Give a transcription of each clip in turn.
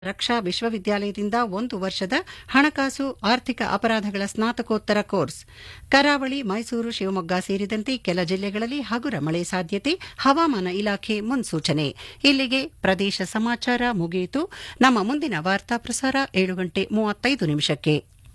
ರಕ್ಷಾ ವಿಶ್ವವಿದ್ಯಾಲಯದಿಂದ ಒಂದು ವರ್ಷದ ಹಣಕಾಸು ಆರ್ಥಿಕ ಅಪರಾಧಗಳ ಸ್ನಾತಕೋತ್ತರ ಕೋರ್ಸ್ ಕರಾವಳಿ ಮೈಸೂರು ಶಿವಮೊಗ್ಗ ಸೇರಿದಂತೆ ಕೆಲ ಜಿಲ್ಲೆಗಳಲ್ಲಿ ಹಗುರ ಮಳೆ ಸಾಧ್ಯತೆ ಹವಾಮಾನ ಇಲಾಖೆ ಮುನ್ಸೂಚನೆ ಇಲ್ಲಿಗೆ ಪ್ರದೇಶ ಸಮಾಚಾರ ಮುಗಿಯಿತು ನಮ್ಮ ಮುಂದಿನ ವಾರ್ತಾ ಪ್ರಸಾರ ಏಳು ಗಂಟೆ ಮೂವತ್ತೈದು ನಿಮಿಷಕ್ಕೆ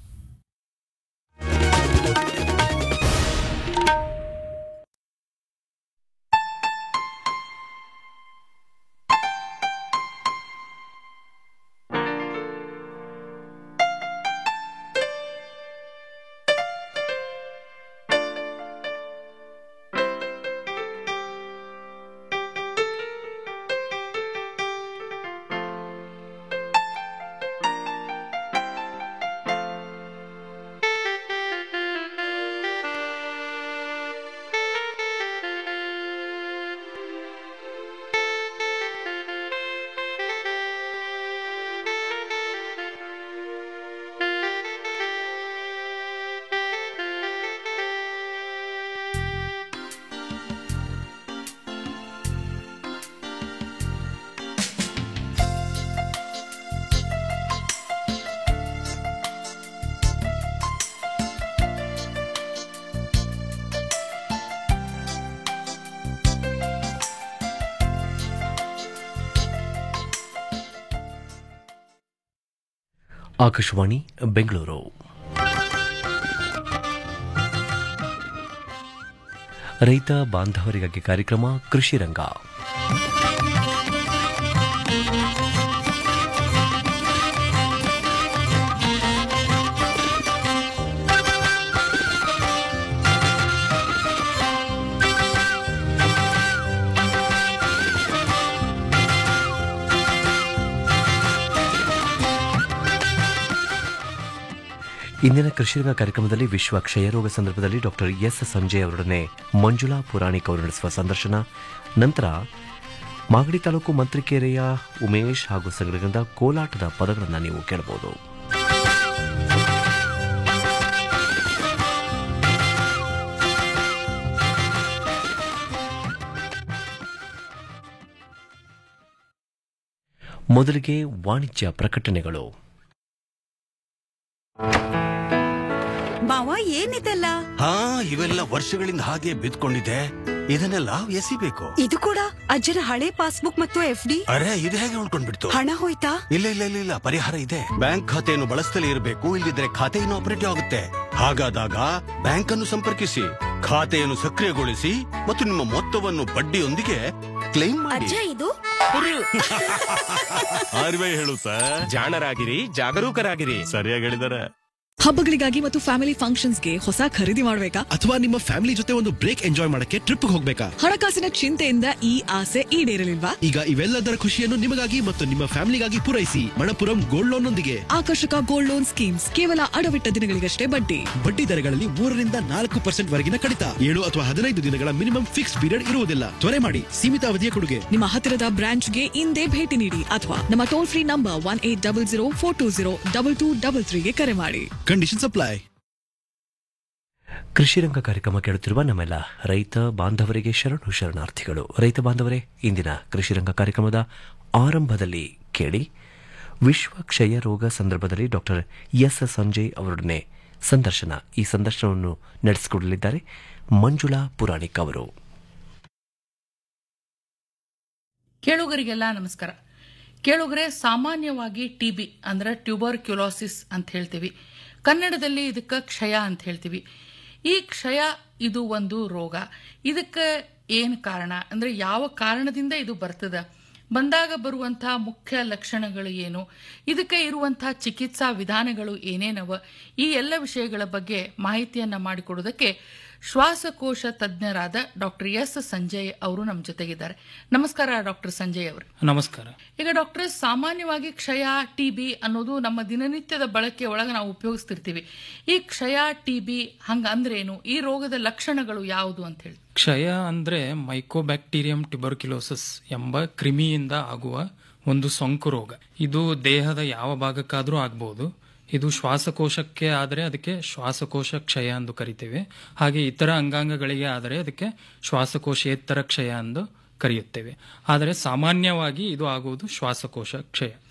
ಆಕಾಶವಾಣಿ ಬೆಂಗಳೂರು ರೈತ ಬಾಂಧವರಿಗಾಗಿ ಕಾರ್ಯಕ್ರಮ ಕೃಷಿ ರಂಗ ಇಂದಿನ ಕೃಷಿರಂಗ ಕಾರ್ಯಕ್ರಮದಲ್ಲಿ ವಿಶ್ವ ಕ್ಷಯರೋಗ ಸಂದರ್ಭದಲ್ಲಿ ಡಾಕ್ಟರ್ ಎಸ್ ಸಂಜಯ್ ಅವರೊಡನೆ ಮಂಜುಳಾ ಪುರಾಣಿಕ್ ಅವರು ನಡೆಸುವ ಸಂದರ್ಶನ ನಂತರ ಮಾಗಡಿ ತಾಲೂಕು ಮಂತ್ರಿಕೆರೆಯ ಉಮೇಶ್ ಹಾಗೂ ಸಂಘಟನೆಯಿಂದ ಕೋಲಾಟದ ಪದಗಳನ್ನು ನೀವು ಕೇಳಬಹುದು ಮೊದಲಿಗೆ ವಾಣಿಜ್ಯ ಪ್ರಕಟಣೆಗಳು ಮಾವ ಏನಿದೆಲ್ಲ ಹಾ ಇವೆಲ್ಲ ವರ್ಷಗಳಿಂದ ಹಾಗೆ ಬಿದ್ಕೊಂಡಿದೆ ಇದನ್ನೆಲ್ಲ ಎಸಿಬೇಕು ಇದು ಕೂಡ ಅಜ್ಜನ ಹಳೆ ಪಾಸ್ಬುಕ್ ಮತ್ತು ಎಫ್ ಡಿ ಅರೆ ಇದು ಹೇಗೆ ಉಳ್ಕೊಂಡ್ಬಿಡ್ತು ಹಣ ಹೋಯ್ತಾ ಇಲ್ಲ ಇಲ್ಲ ಇಲ್ಲ ಇಲ್ಲ ಪರಿಹಾರ ಇದೆ ಬ್ಯಾಂಕ್ ಖಾತೆಯನ್ನು ಬಳಸ್ತಲೇ ಇರಬೇಕು ಇಲ್ಲದಿದ್ರೆ ಖಾತೆ ಆಪರೇಟಿವ್ ಆಗುತ್ತೆ ಹಾಗಾದಾಗ ಬ್ಯಾಂಕ್ ಅನ್ನು ಸಂಪರ್ಕಿಸಿ ಖಾತೆಯನ್ನು ಸಕ್ರಿಯಗೊಳಿಸಿ ಮತ್ತು ನಿಮ್ಮ ಮೊತ್ತವನ್ನು ಬಡ್ಡಿಯೊಂದಿಗೆ ಕ್ಲೈಮ್ ಮಾಡಿ ಇದು ಆರ್ವೇ ಹೇಳುತ್ತಾ ಜಾಣರಾಗಿರಿ ಜಾಗರೂಕರಾಗಿರಿ ಸರಿಯಾಗಿ ಹೇಳಿದಾರೆ ಹಬ್ಬಗಳಿಗಾಗಿ ಮತ್ತು ಫ್ಯಾಮಿಲಿ ಫಂಕ್ಷನ್ಸ್ಗೆ ಹೊಸ ಖರೀದಿ ಮಾಡಬೇಕಾ ಅಥವಾ ನಿಮ್ಮ ಫ್ಯಾಮಿಲಿ ಜೊತೆ ಒಂದು ಬ್ರೇಕ್ ಎಂಜಾಯ್ ಮಾಡಕ್ಕೆ ಟ್ರಿಪ್ ಹೋಗ್ಬೇಕಾ ಹಣಕಾಸಿನ ಚಿಂತೆಯಿಂದ ಈ ಆಸೆ ಈಡೇರಲಿಲ್ವಾ ಈಗ ಇವೆಲ್ಲದರ ಖುಷಿಯನ್ನು ನಿಮಗಾಗಿ ಮತ್ತು ನಿಮ್ಮ ಫ್ಯಾಮಿಲಿಗಾಗಿ ಪೂರೈಸಿ ಮಣಪುರಂ ಗೋಲ್ಡ್ ಲೋನ್ ನೊಂದಿಗೆ ಆಕರ್ಷಕ ಗೋಲ್ಡ್ ಲೋನ್ ಸ್ಕೀಮ್ಸ್ ಕೇವಲ ಅಡವಿಟ್ಟ ದಿನಗಳಿಗಷ್ಟೇ ಬಡ್ಡಿ ಬಡ್ಡಿ ದರಗಳಲ್ಲಿ ಮೂರರಿಂದ ನಾಲ್ಕು ಪರ್ಸೆಂಟ್ ವರೆಗಿನ ಕಡಿತ ಏಳು ಅಥವಾ ಹದಿನೈದು ದಿನಗಳ ಮಿನಿಮಮ್ ಫಿಕ್ಸ್ ಪೀರಿಯಡ್ ಇರುವುದಿಲ್ಲ ತ್ವರೆ ಮಾಡಿ ಸೀಮಿತ ಅವಧಿಯ ಕೊಡುಗೆ ನಿಮ್ಮ ಹತ್ತಿರದ ಬ್ರಾಂಚ್ಗೆ ಇಂದೇ ಭೇಟಿ ನೀಡಿ ಅಥವಾ ನಮ್ಮ toll free number one eight double zero four two zero double two double ತ್ರೀಗೆ ಕರೆ ಮಾಡಿ ಕಂಡೀಷನ್ ಅಪ್ಲೈ ಕೃಷಿ ರಂಗ ಕಾರ್ಯಕ್ರಮ ಕೇಳುತ್ತಿರುವ ನಮ್ಮೆಲ್ಲ ರೈತ ಬಾಂಧವರಿಗೆ ಶರಣು ಶರಣಾರ್ಥಿಗಳು ರೈತ ಬಾಂಧವರೇ ಇಂದಿನ ಕೃಷಿ ರಂಗ ಕಾರ್ಯಕ್ರಮದ ಆರಂಭದಲ್ಲಿ ಕೇಳಿ ವಿಶ್ವ ಕ್ಷಯ ರೋಗ ಸಂದರ್ಭದಲ್ಲಿ ಡಾಕ್ಟರ್ ಎಸ್ ಸಂಜಯ್ ಅವರೊಡನೆ ಸಂದರ್ಶನ ಈ ಸಂದರ್ಶನವನ್ನು ನಡೆಸಿಕೊಡಲಿದ್ದಾರೆ ಮಂಜುಳಾ ಪುರಾಣಿಕ್ ಅವರು ಕೇಳುಗರಿಗೆಲ್ಲ ನಮಸ್ಕಾರ ಕೇಳುಗರೆ ಸಾಮಾನ್ಯವಾಗಿ ಟಿ ಬಿ ಅಂದ್ರೆ ಟ್ಯೂಬರ್ ಕ್ಯುಲೋಸಿಸ್ ಅಂತ ಹೇಳ್ತೀವಿ ಕನ್ನಡದಲ್ಲಿ ಇದಕ್ಕೆ ಕ್ಷಯ ಅಂತ ಹೇಳ್ತೀವಿ ಈ ಕ್ಷಯ ಇದು ಒಂದು ರೋಗ ಇದಕ್ಕೆ ಏನು ಕಾರಣ ಅಂದ್ರೆ ಯಾವ ಕಾರಣದಿಂದ ಇದು ಬರ್ತದ ಬಂದಾಗ ಬರುವಂತಹ ಮುಖ್ಯ ಲಕ್ಷಣಗಳು ಏನು ಇದಕ್ಕೆ ಇರುವಂತಹ ಚಿಕಿತ್ಸಾ ವಿಧಾನಗಳು ಏನೇನವ ಈ ಎಲ್ಲ ವಿಷಯಗಳ ಬಗ್ಗೆ ಮಾಹಿತಿಯನ್ನ ಮಾಡಿಕೊಡೋದಕ್ಕೆ ಶ್ವಾಸಕೋಶ ತಜ್ಞರಾದ ಡಾಕ್ಟರ್ ಎಸ್ ಸಂಜಯ್ ಅವರು ನಮ್ಮ ಜೊತೆಗಿದ್ದಾರೆ ನಮಸ್ಕಾರ ಡಾಕ್ಟರ್ ಸಂಜಯ್ ಅವರು ನಮಸ್ಕಾರ ಈಗ ಡಾಕ್ಟರ್ ಸಾಮಾನ್ಯವಾಗಿ ಕ್ಷಯ ಟಿ ಬಿ ಅನ್ನೋದು ನಮ್ಮ ದಿನನಿತ್ಯದ ಬಳಕೆ ಒಳಗೆ ನಾವು ಉಪಯೋಗಿಸ್ತಿರ್ತೀವಿ ಈ ಕ್ಷಯ ಟಿ ಬಿ ಹಂಗ ಅಂದ್ರೇನು ಈ ರೋಗದ ಲಕ್ಷಣಗಳು ಯಾವುದು ಅಂತ ಹೇಳಿ ಕ್ಷಯ ಅಂದ್ರೆ ಮೈಕೋಬ್ಯಾಕ್ಟೀರಿಯಂ ಟ್ಯುಬರ್ಕ್ಯುಲೋಸಿಸ್ ಎಂಬ ಕ್ರಿಮಿಯಿಂದ ಆಗುವ ಒಂದು ಸೋಂಕು ರೋಗ ಇದು ದೇಹದ ಯಾವ ಭಾಗಕ್ಕಾದರೂ ಆಗ್ಬಹುದು ಇದು ಶ್ವಾಸಕೋಶಕ್ಕೆ ಆದರೆ ಅದಕ್ಕೆ ಶ್ವಾಸಕೋಶ ಕ್ಷಯ ಎಂದು ಕರಿತೇವೆ ಹಾಗೆ ಇತರ ಅಂಗಾಂಗಗಳಿಗೆ ಆದರೆ ಅದಕ್ಕೆ ಶ್ವಾಸಕೋಶೇತರ ಕ್ಷಯ ಎಂದು ಕರೆಯುತ್ತೇವೆ ಆದರೆ ಸಾಮಾನ್ಯವಾಗಿ ಇದು ಆಗುವುದು ಶ್ವಾಸಕೋಶ ಕ್ಷಯ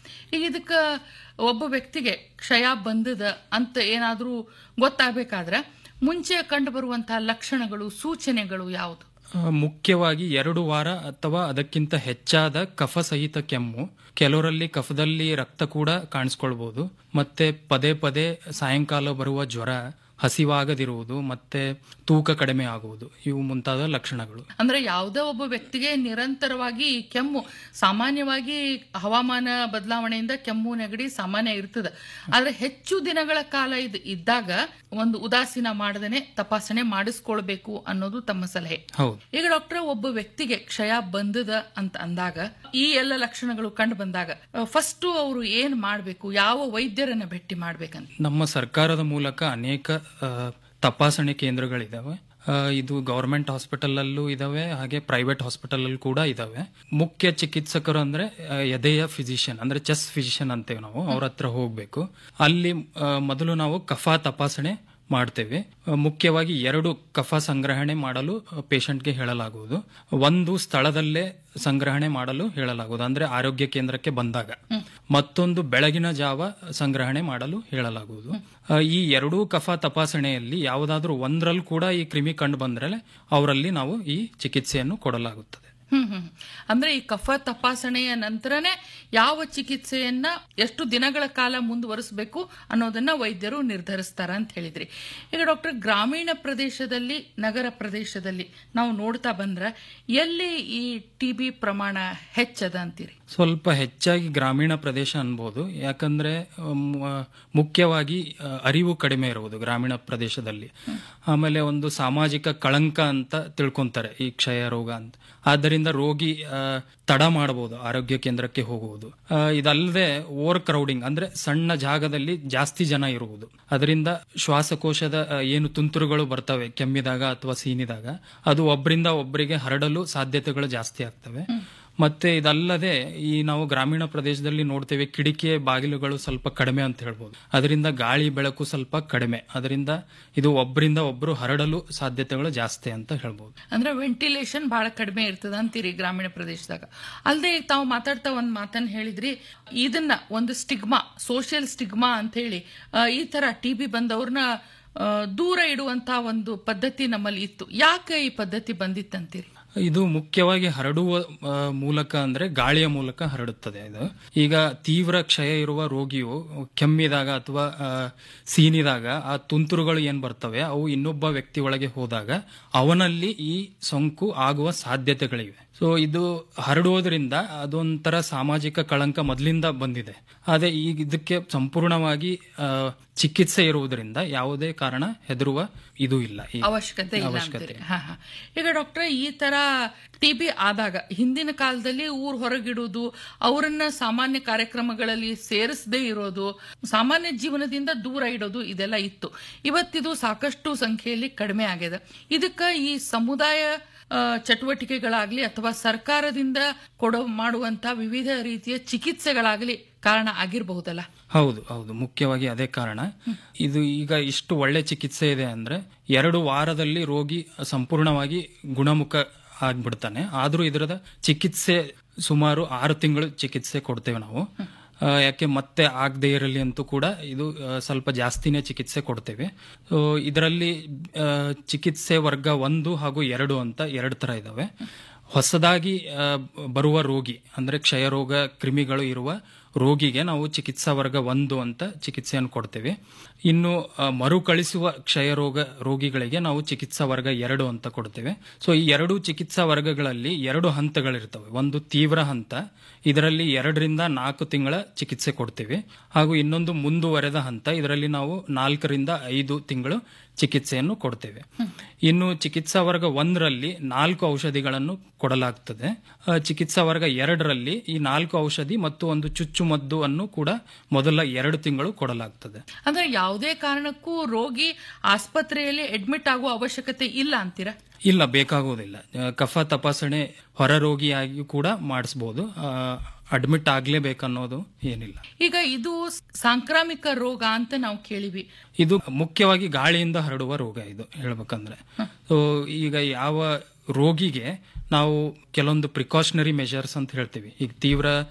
ಈಗ ಇದಕ್ಕೆ ಒಬ್ಬ ವ್ಯಕ್ತಿಗೆ ಕ್ಷಯ ಬಂದದ ಅಂತ ಏನಾದರೂ ಗೊತ್ತಾಗಬೇಕಾದ್ರೆ ಮುಂಚೆ ಕಂಡು ಬರುವಂತಹ ಲಕ್ಷಣಗಳು ಸೂಚನೆಗಳು ಯಾವುದು ಆ, ಮುಖ್ಯವಾಗಿ ಎರಡು ವಾರ ಅಥವಾ ಅದಕ್ಕಿಂತ ಹೆಚ್ಚಾದ ಕಫ ಸಹಿತ ಕೆಮ್ಮು ಕೆಲವರಲ್ಲಿ ಕಫದಲ್ಲಿ ರಕ್ತ ಕೂಡ ಕಾಣಿಸ್ಕೊಳ್ಬಹುದು ಮತ್ತೆ ಪದೇ ಪದೇ ಸಾಯಂಕಾಲ ಬರುವ ಜ್ವರ ಹಸಿವಾಗದಿರುವುದು ಮತ್ತೆ ತೂಕ ಕಡಿಮೆ ಆಗುವುದು ಇವು ಮುಂತಾದ ಲಕ್ಷಣಗಳು ಅಂದ್ರೆ ಯಾವುದೇ ಒಬ್ಬ ವ್ಯಕ್ತಿಗೆ ನಿರಂತರವಾಗಿ ಈ ಕೆಮ್ಮು ಸಾಮಾನ್ಯವಾಗಿ ಹವಾಮಾನ ಬದಲಾವಣೆಯಿಂದ ಕೆಮ್ಮು ನೆಗಡಿ ಸಾಮಾನ್ಯ ಇರ್ತದೆ ಆದ್ರೆ ಹೆಚ್ಚು ದಿನಗಳ ಕಾಲ ಇದು ಇದ್ದಾಗ ಒಂದು ಉದಾಸೀನ ಮಾಡದೇನೆ ತಪಾಸಣೆ ಮಾಡಿಸ್ಕೊಳ್ಬೇಕು ಅನ್ನೋದು ತಮ್ಮ ಸಲಹೆ ಹೌದು ಈಗ ಡಾಕ್ಟರ್ ಒಬ್ಬ ವ್ಯಕ್ತಿಗೆ ಕ್ಷಯ ಬಂದದ ಅಂತ ಅಂದಾಗ ಈ ಎಲ್ಲ ಲಕ್ಷಣಗಳು ಕಂಡು ಬಂದಾಗ ಫಸ್ಟ್ ಅವರು ಏನ್ ಮಾಡ್ಬೇಕು ಯಾವ ವೈದ್ಯರನ್ನ ಭೇಟಿ ಮಾಡ್ಬೇಕಂತ ನಮ್ಮ ಸರ್ಕಾರದ ಮೂಲಕ ಅನೇಕ ಆ, ತಪಾಸಣೆ ಕೇಂದ್ರಗಳಿದಾವೆ ಆ, ಇದು ಗವರ್ಮೆಂಟ್ ಹಾಸ್ಪಿಟಲ್ ಅಲ್ಲೂ ಇದಾವೆ ಹಾಗೆ ಪ್ರೈವೇಟ್ ಹಾಸ್ಪಿಟಲ್ ಅಲ್ಲಿ ಕೂಡ ಇದಾವೆ ಮುಖ್ಯ ಚಿಕಿತ್ಸಕರು ಅಂದ್ರೆ ಆ, ಎದೆಯ ಫಿಸಿಷಿಯನ್ ಅಂದ್ರೆ ಚೆಸ್ ಫಿಸಿಷಿಯನ್ ಅಂತೇವೆ ನಾವು ಅವ್ರ ಹತ್ರ ಹೋಗ್ಬೇಕು ಅಲ್ಲಿ ಆ, ಮೊದಲು ನಾವು ಕಫ ತಪಾಸಣೆ ಮಾಡ್ತೇವೆ ಆ, ಮುಖ್ಯವಾಗಿ ಎರಡು ಕಫ ಸಂಗ್ರಹಣೆ ಮಾಡಲು ಪೇಷಂಟ್ಗೆ ಹೇಳಲಾಗುವುದು ಒಂದು ಸ್ಥಳದಲ್ಲೇ ಸಂಗ್ರಹಣೆ ಮಾಡಲು ಹೇಳಲಾಗುವುದು ಅಂದ್ರೆ ಆರೋಗ್ಯ ಕೇಂದ್ರಕ್ಕೆ ಬಂದಾಗ ಮತ್ತೊಂದು ಬೆಳಗಿನ ಜಾವ ಸಂಗ್ರಹಣೆ ಮಾಡಲು ಹೇಳಲಾಗುವುದು ಆ, ಈ ಎರಡೂ ಕಫ ತಪಾಸಣೆಯಲ್ಲಿ ಯಾವುದಾದ್ರೂ ಒಂದರಲ್ಲಿ ಕೂಡ ಈ ಕ್ರಿಮಿ ಕಂಡು ಬಂದ್ರೆ ಅವರಲ್ಲಿ ನಾವು ಈ ಚಿಕಿತ್ಸೆಯನ್ನು ಕೊಡಲಾಗುತ್ತದೆ ಹ್ಮ್ ಹ್ಮ್ ಅಂದ್ರೆ ಈ ಕಫ ತಪಾಸಣೆಯ ನಂತರನೇ ಯಾವ ಚಿಕಿತ್ಸೆಯನ್ನ ಎಷ್ಟು ದಿನಗಳ ಕಾಲ ಮುಂದುವರಿಸಬೇಕು ಅನ್ನೋದನ್ನ ವೈದ್ಯರು ನಿರ್ಧರಿಸ್ತಾರ ಅಂತ ಹೇಳಿದ್ರಿ ಈಗ ಡಾಕ್ಟರ್ ಗ್ರಾಮೀಣ ಪ್ರದೇಶದಲ್ಲಿ ನಗರ ಪ್ರದೇಶದಲ್ಲಿ ನಾವು ನೋಡ್ತಾ ಬಂದ್ರ ಎಲ್ಲಿ ಈ ಟಿ ಬಿ ಪ್ರಮಾಣ ಹೆಚ್ಚದ ಅಂತೀರಿ ಸ್ವಲ್ಪ ಹೆಚ್ಚಾಗಿ ಗ್ರಾಮೀಣ ಪ್ರದೇಶ ಅನ್ಬೋದು ಯಾಕಂದ್ರೆ ಅಮ್, ಆ, ಮುಖ್ಯವಾಗಿ ಆ, ಅರಿವು ಕಡಿಮೆ ಇರುವುದು ಗ್ರಾಮೀಣ ಪ್ರದೇಶದಲ್ಲಿ ಆಮೇಲೆ ಒಂದು ಸಾಮಾಜಿಕ ಕಳಂಕ ಅಂತ ತಿಳ್ಕೊಂತಾರೆ ಈ ಕ್ಷಯ ರೋಗ ಅಂತ ಆದ್ದರಿಂದ ರೋಗಿ ಆ, ತಡ ಮಾಡಬಹುದು ಆರೋಗ್ಯ ಕೇಂದ್ರಕ್ಕೆ ಹೋಗುವುದು ಆ, ಇದಲ್ಲದೆ ಓವರ್ ಕ್ರೌಡಿಂಗ್ ಅಂದ್ರೆ ಸಣ್ಣ ಜಾಗದಲ್ಲಿ ಜಾಸ್ತಿ ಜನ ಇರುವುದು ಅದರಿಂದ ಶ್ವಾಸಕೋಶದ ಆ, ಏನು ತುಂತುರುಗಳು ಬರ್ತವೆ ಕೆಮ್ಮಿದಾಗ ಅಥವಾ ಸೀನಿದಾಗ ಅದು ಒಬ್ಬರಿಂದ ಒಬ್ಬರಿಗೆ ಹರಡಲು ಸಾಧ್ಯತೆಗಳು ಜಾಸ್ತಿ ಆಗ್ತವೆ ಮತ್ತೆ ಇದಲ್ಲದೆ ಈ ನಾವು ಗ್ರಾಮೀಣ ಪ್ರದೇಶದಲ್ಲಿ ನೋಡ್ತೇವೆ ಕಿಡಿಕೆ ಬಾಗಿಲುಗಳು ಸ್ವಲ್ಪ ಕಡಿಮೆ ಅಂತ ಹೇಳ್ಬೋದು ಅದರಿಂದ ಗಾಳಿ ಬೆಳಕು ಸ್ವಲ್ಪ ಕಡಿಮೆ ಅದರಿಂದ ಇದು ಒಬ್ಬರಿಂದ ಒಬ್ಬರು ಹರಡಲು ಸಾಧ್ಯತೆಗಳು ಜಾಸ್ತಿ ಅಂತ ಹೇಳ್ಬೋದು ಅಂದ್ರೆ ವೆಂಟಿಲೇಷನ್ ಬಹಳ ಕಡಿಮೆ ಇರ್ತದ ಅಂತೀರಿ ಗ್ರಾಮೀಣ ಪ್ರದೇಶದಾಗ ಅಲ್ಲದೆ ಈಗ ತಾವು ಮಾತಾಡ್ತಾ ಒಂದ್ ಮಾತನ್ನ ಹೇಳಿದ್ರಿ ಇದನ್ನ ಒಂದು ಸ್ಟಿಗ್ಮಾ ಸೋಷಿಯಲ್ ಸ್ಟಿಗ್ಮಾ ಅಂತ ಹೇಳಿ ಆ, ಈ ತರ ಟಿ ಬಿ ಬಂದವ್ರನ್ನ ಆ, ದೂರ ಇಡುವಂತ ಒಂದು ಪದ್ಧತಿ ನಮ್ಮಲ್ಲಿ ಇತ್ತು ಯಾಕೆ ಈ ಪದ್ಧತಿ ಬಂದಿತ್ತಂತೀರಿ ಇದು ಮುಖ್ಯವಾಗಿ ಹರಡುವ ಆ, ಮೂಲಕ ಅಂದ್ರೆ ಗಾಳಿಯ ಮೂಲಕ ಹರಡುತ್ತದೆ ಇದು ಈಗ ತೀವ್ರ ಕ್ಷಯ ಇರುವ ರೋಗಿಯು ಕೆಮ್ಮಿದಾಗ ಅಥವಾ ಆ, ಸೀನಿದಾಗ ಆ ತುಂತುರುಗಳು ಏನ್ ಬರ್ತವೆ ಅವು ಇನ್ನೊಬ್ಬ ವ್ಯಕ್ತಿ ಒಳಗೆ ಹೋದಾಗ ಅವನಲ್ಲಿ ಈ ಸೋಂಕು ಆಗುವ ಸಾಧ್ಯತೆಗಳಿವೆ ಸೊ ಇದು ಹರಡುವುದರಿಂದ ಅದೊಂಥರ ಸಾಮಾಜಿಕ ಕಳಂಕ ಮೊದಲಿಂದ ಬಂದಿದೆ ಆದ್ರೆ ಈಗ ಇದಕ್ಕೆ ಸಂಪೂರ್ಣವಾಗಿ ಆ, ಚಿಕಿತ್ಸೆ ಇರುವುದರಿಂದ ಯಾವುದೇ ಕಾರಣ ಹೆದರುವ ಇದು ಇಲ್ಲ ಈ ಅವಶ್ಯಕತೆ ಇಲ್ಲ ಅವಶ್ಯಕತೆ ಅಂತೀರಿ ಹಾ ಹಾ ಈಗ ಡಾಕ್ಟ್ರೆ ಈ ತರ ಟಿ ಬಿ ಆದಾಗ ಹಿಂದಿನ ಕಾಲದಲ್ಲಿ ಊರ್ ಹೊರಗಿಡುವುದು ಅವರನ್ನ ಸಾಮಾನ್ಯ ಕಾರ್ಯಕ್ರಮಗಳಲ್ಲಿ ಸೇರಿಸದೇ ಇರೋದು ಸಾಮಾನ್ಯ ಜೀವನದಿಂದ ದೂರ ಇಡೋದು ಇದೆಲ್ಲ ಇತ್ತು ಇವತ್ತಿದು ಸಾಕಷ್ಟು ಸಂಖ್ಯೆಯಲ್ಲಿ ಕಡಿಮೆ ಆಗಿದೆ ಇದಕ್ಕ ಈ ಸಮುದಾಯ ಆ, ಚಟುವಟಿಕೆಗಳಾಗ್ಲಿ ಅಥವಾ ಸರ್ಕಾರದಿಂದ ಕೊಡೋ ಮಾಡುವಂತ ವಿವಿಧ ರೀತಿಯ ಚಿಕಿತ್ಸೆಗಳಾಗ್ಲಿ ಕಾರಣ ಆಗಿರಬಹುದಲ್ಲ ಹೌದು ಹೌದು ಮುಖ್ಯವಾಗಿ ಅದೇ ಕಾರಣ ಇದು ಈಗ ಇಷ್ಟು ಒಳ್ಳೆ ಚಿಕಿತ್ಸೆ ಇದೆ ಅಂದ್ರೆ ಎರಡು ವಾರದಲ್ಲಿ ರೋಗಿ ಸಂಪೂರ್ಣವಾಗಿ ಗುಣಮುಖ ಆಗ್ಬಿಡ್ತಾನೆ ಆದ್ರೂ ಇದರದ ಚಿಕಿತ್ಸೆ ಸುಮಾರು ಆರು ತಿಂಗಳು ಚಿಕಿತ್ಸೆ ಕೊಡ್ತೇವೆ ನಾವು ಆ, ಯಾಕೆ ಮತ್ತೆ ಆಗದೆ ಇರಲಿ ಅಂತೂ ಕೂಡ ಇದು ಆ, ಸ್ವಲ್ಪ ಜಾಸ್ತಿನೇ ಚಿಕಿತ್ಸೆ ಕೊಡ್ತೇವೆ ಸೊ ಇದರಲ್ಲಿ ಆ, ಚಿಕಿತ್ಸೆ ವರ್ಗ ಒಂದು ಹಾಗೂ ಎರಡು ಅಂತ ಎರಡು ತರ ಇದಾವೆ ಹೊಸದಾಗಿ ಆ, ಬರುವ ರೋಗಿ ಅಂದ್ರೆ ಕ್ಷಯ ರೋಗ ಕ್ರಿಮಿಗಳು ಇರುವ ರೋಗಿಗೆ ನಾವು ಚಿಕಿತ್ಸಾ ವರ್ಗ ಒಂದು ಅಂತ ಚಿಕಿತ್ಸೆಯನ್ನು ಕೊಡ್ತೇವೆ ಇನ್ನು ಆ, ಮರುಕಳಿಸುವ ಕ್ಷಯ ರೋಗ ರೋಗಿಗಳಿಗೆ ನಾವು ಚಿಕಿತ್ಸಾ ವರ್ಗ ಎರಡು ಅಂತ ಕೊಡ್ತೇವೆ ಸೊ ಈ ಎರಡು ಚಿಕಿತ್ಸಾ ವರ್ಗಗಳಲ್ಲಿ ಎರಡು ಹಂತಗಳಿರ್ತವೆ ಒಂದು ತೀವ್ರ ಹಂತ ಇದರಲ್ಲಿ ಎರಡರಿಂದ ನಾಲ್ಕು ತಿಂಗಳ ಚಿಕಿತ್ಸೆ ಕೊಡ್ತೇವೆ ಹಾಗೂ ಇನ್ನೊಂದು ಮುಂದುವರೆದ ಹಂತ ಇದರಲ್ಲಿ ನಾವು ನಾಲ್ಕರಿಂದ ಐದು ತಿಂಗಳು ಚಿಕಿತ್ಸೆಯನ್ನು ಕೊಡ್ತೇವೆ ಇನ್ನು ಚಿಕಿತ್ಸಾ ವರ್ಗ ಒಂದರಲ್ಲಿ ನಾಲ್ಕು ಔಷಧಿಗಳನ್ನು ಕೊಡಲಾಗ್ತದೆ ಆ, ಚಿಕಿತ್ಸಾ ವರ್ಗ ಎರಡರಲ್ಲಿ ಈ ನಾಲ್ಕು ಔಷಧಿ ಮತ್ತು ಒಂದು ಚುಚ್ಚುಮದ್ದು ಅನ್ನು ಕೂಡ ಮೊದಲ ಎರಡು ತಿಂಗಳು ಕೊಡಲಾಗ್ತದೆ ಅಂದ್ರೆ ಯಾವುದೇ ಕಾರಣಕ್ಕೂ ರೋಗಿ ಆಸ್ಪತ್ರೆಯಲ್ಲಿ ಅಡ್ಮಿಟ್ ಆಗುವ ಅವಶ್ಯಕತೆ ಇಲ್ಲ ಅಂತೀರಾ ಇಲ್ಲ ಬೇಕಾಗುವುದಿಲ್ಲ ಆ, ಕಫ ತಪಾಸಣೆ ಹೊರ ರೋಗಿಯಾಗಿ ಕೂಡ ಮಾಡಿಸ್ಬೋದು ಅಡ್ಮಿಟ್ ಆಗ್ಲೇಬೇಕನ್ನೋದು ಏನಿಲ್ಲ ಈಗ ಇದು ಸಾಂಕ್ರಾಮಿಕ ರೋಗ ಅಂತ ನಾವು ಕೇಳಿವಿ ಇದು ಮುಖ್ಯವಾಗಿ ಗಾಳಿಯಿಂದ ಹರಡುವ ರೋಗ ಇದು ಹೇಳ್ಬೇಕಂದ್ರೆ ಸೊ ಈಗ ಯಾವ ರೋಗಿಗೆ ನಾವು ಕೆಲವೊಂದು ಪ್ರಿಕಾಷನರಿ ಮೆಷರ್ಸ್ ಅಂತ ಹೇಳ್ತೀವಿ ಈಗ ತೀವ್ರ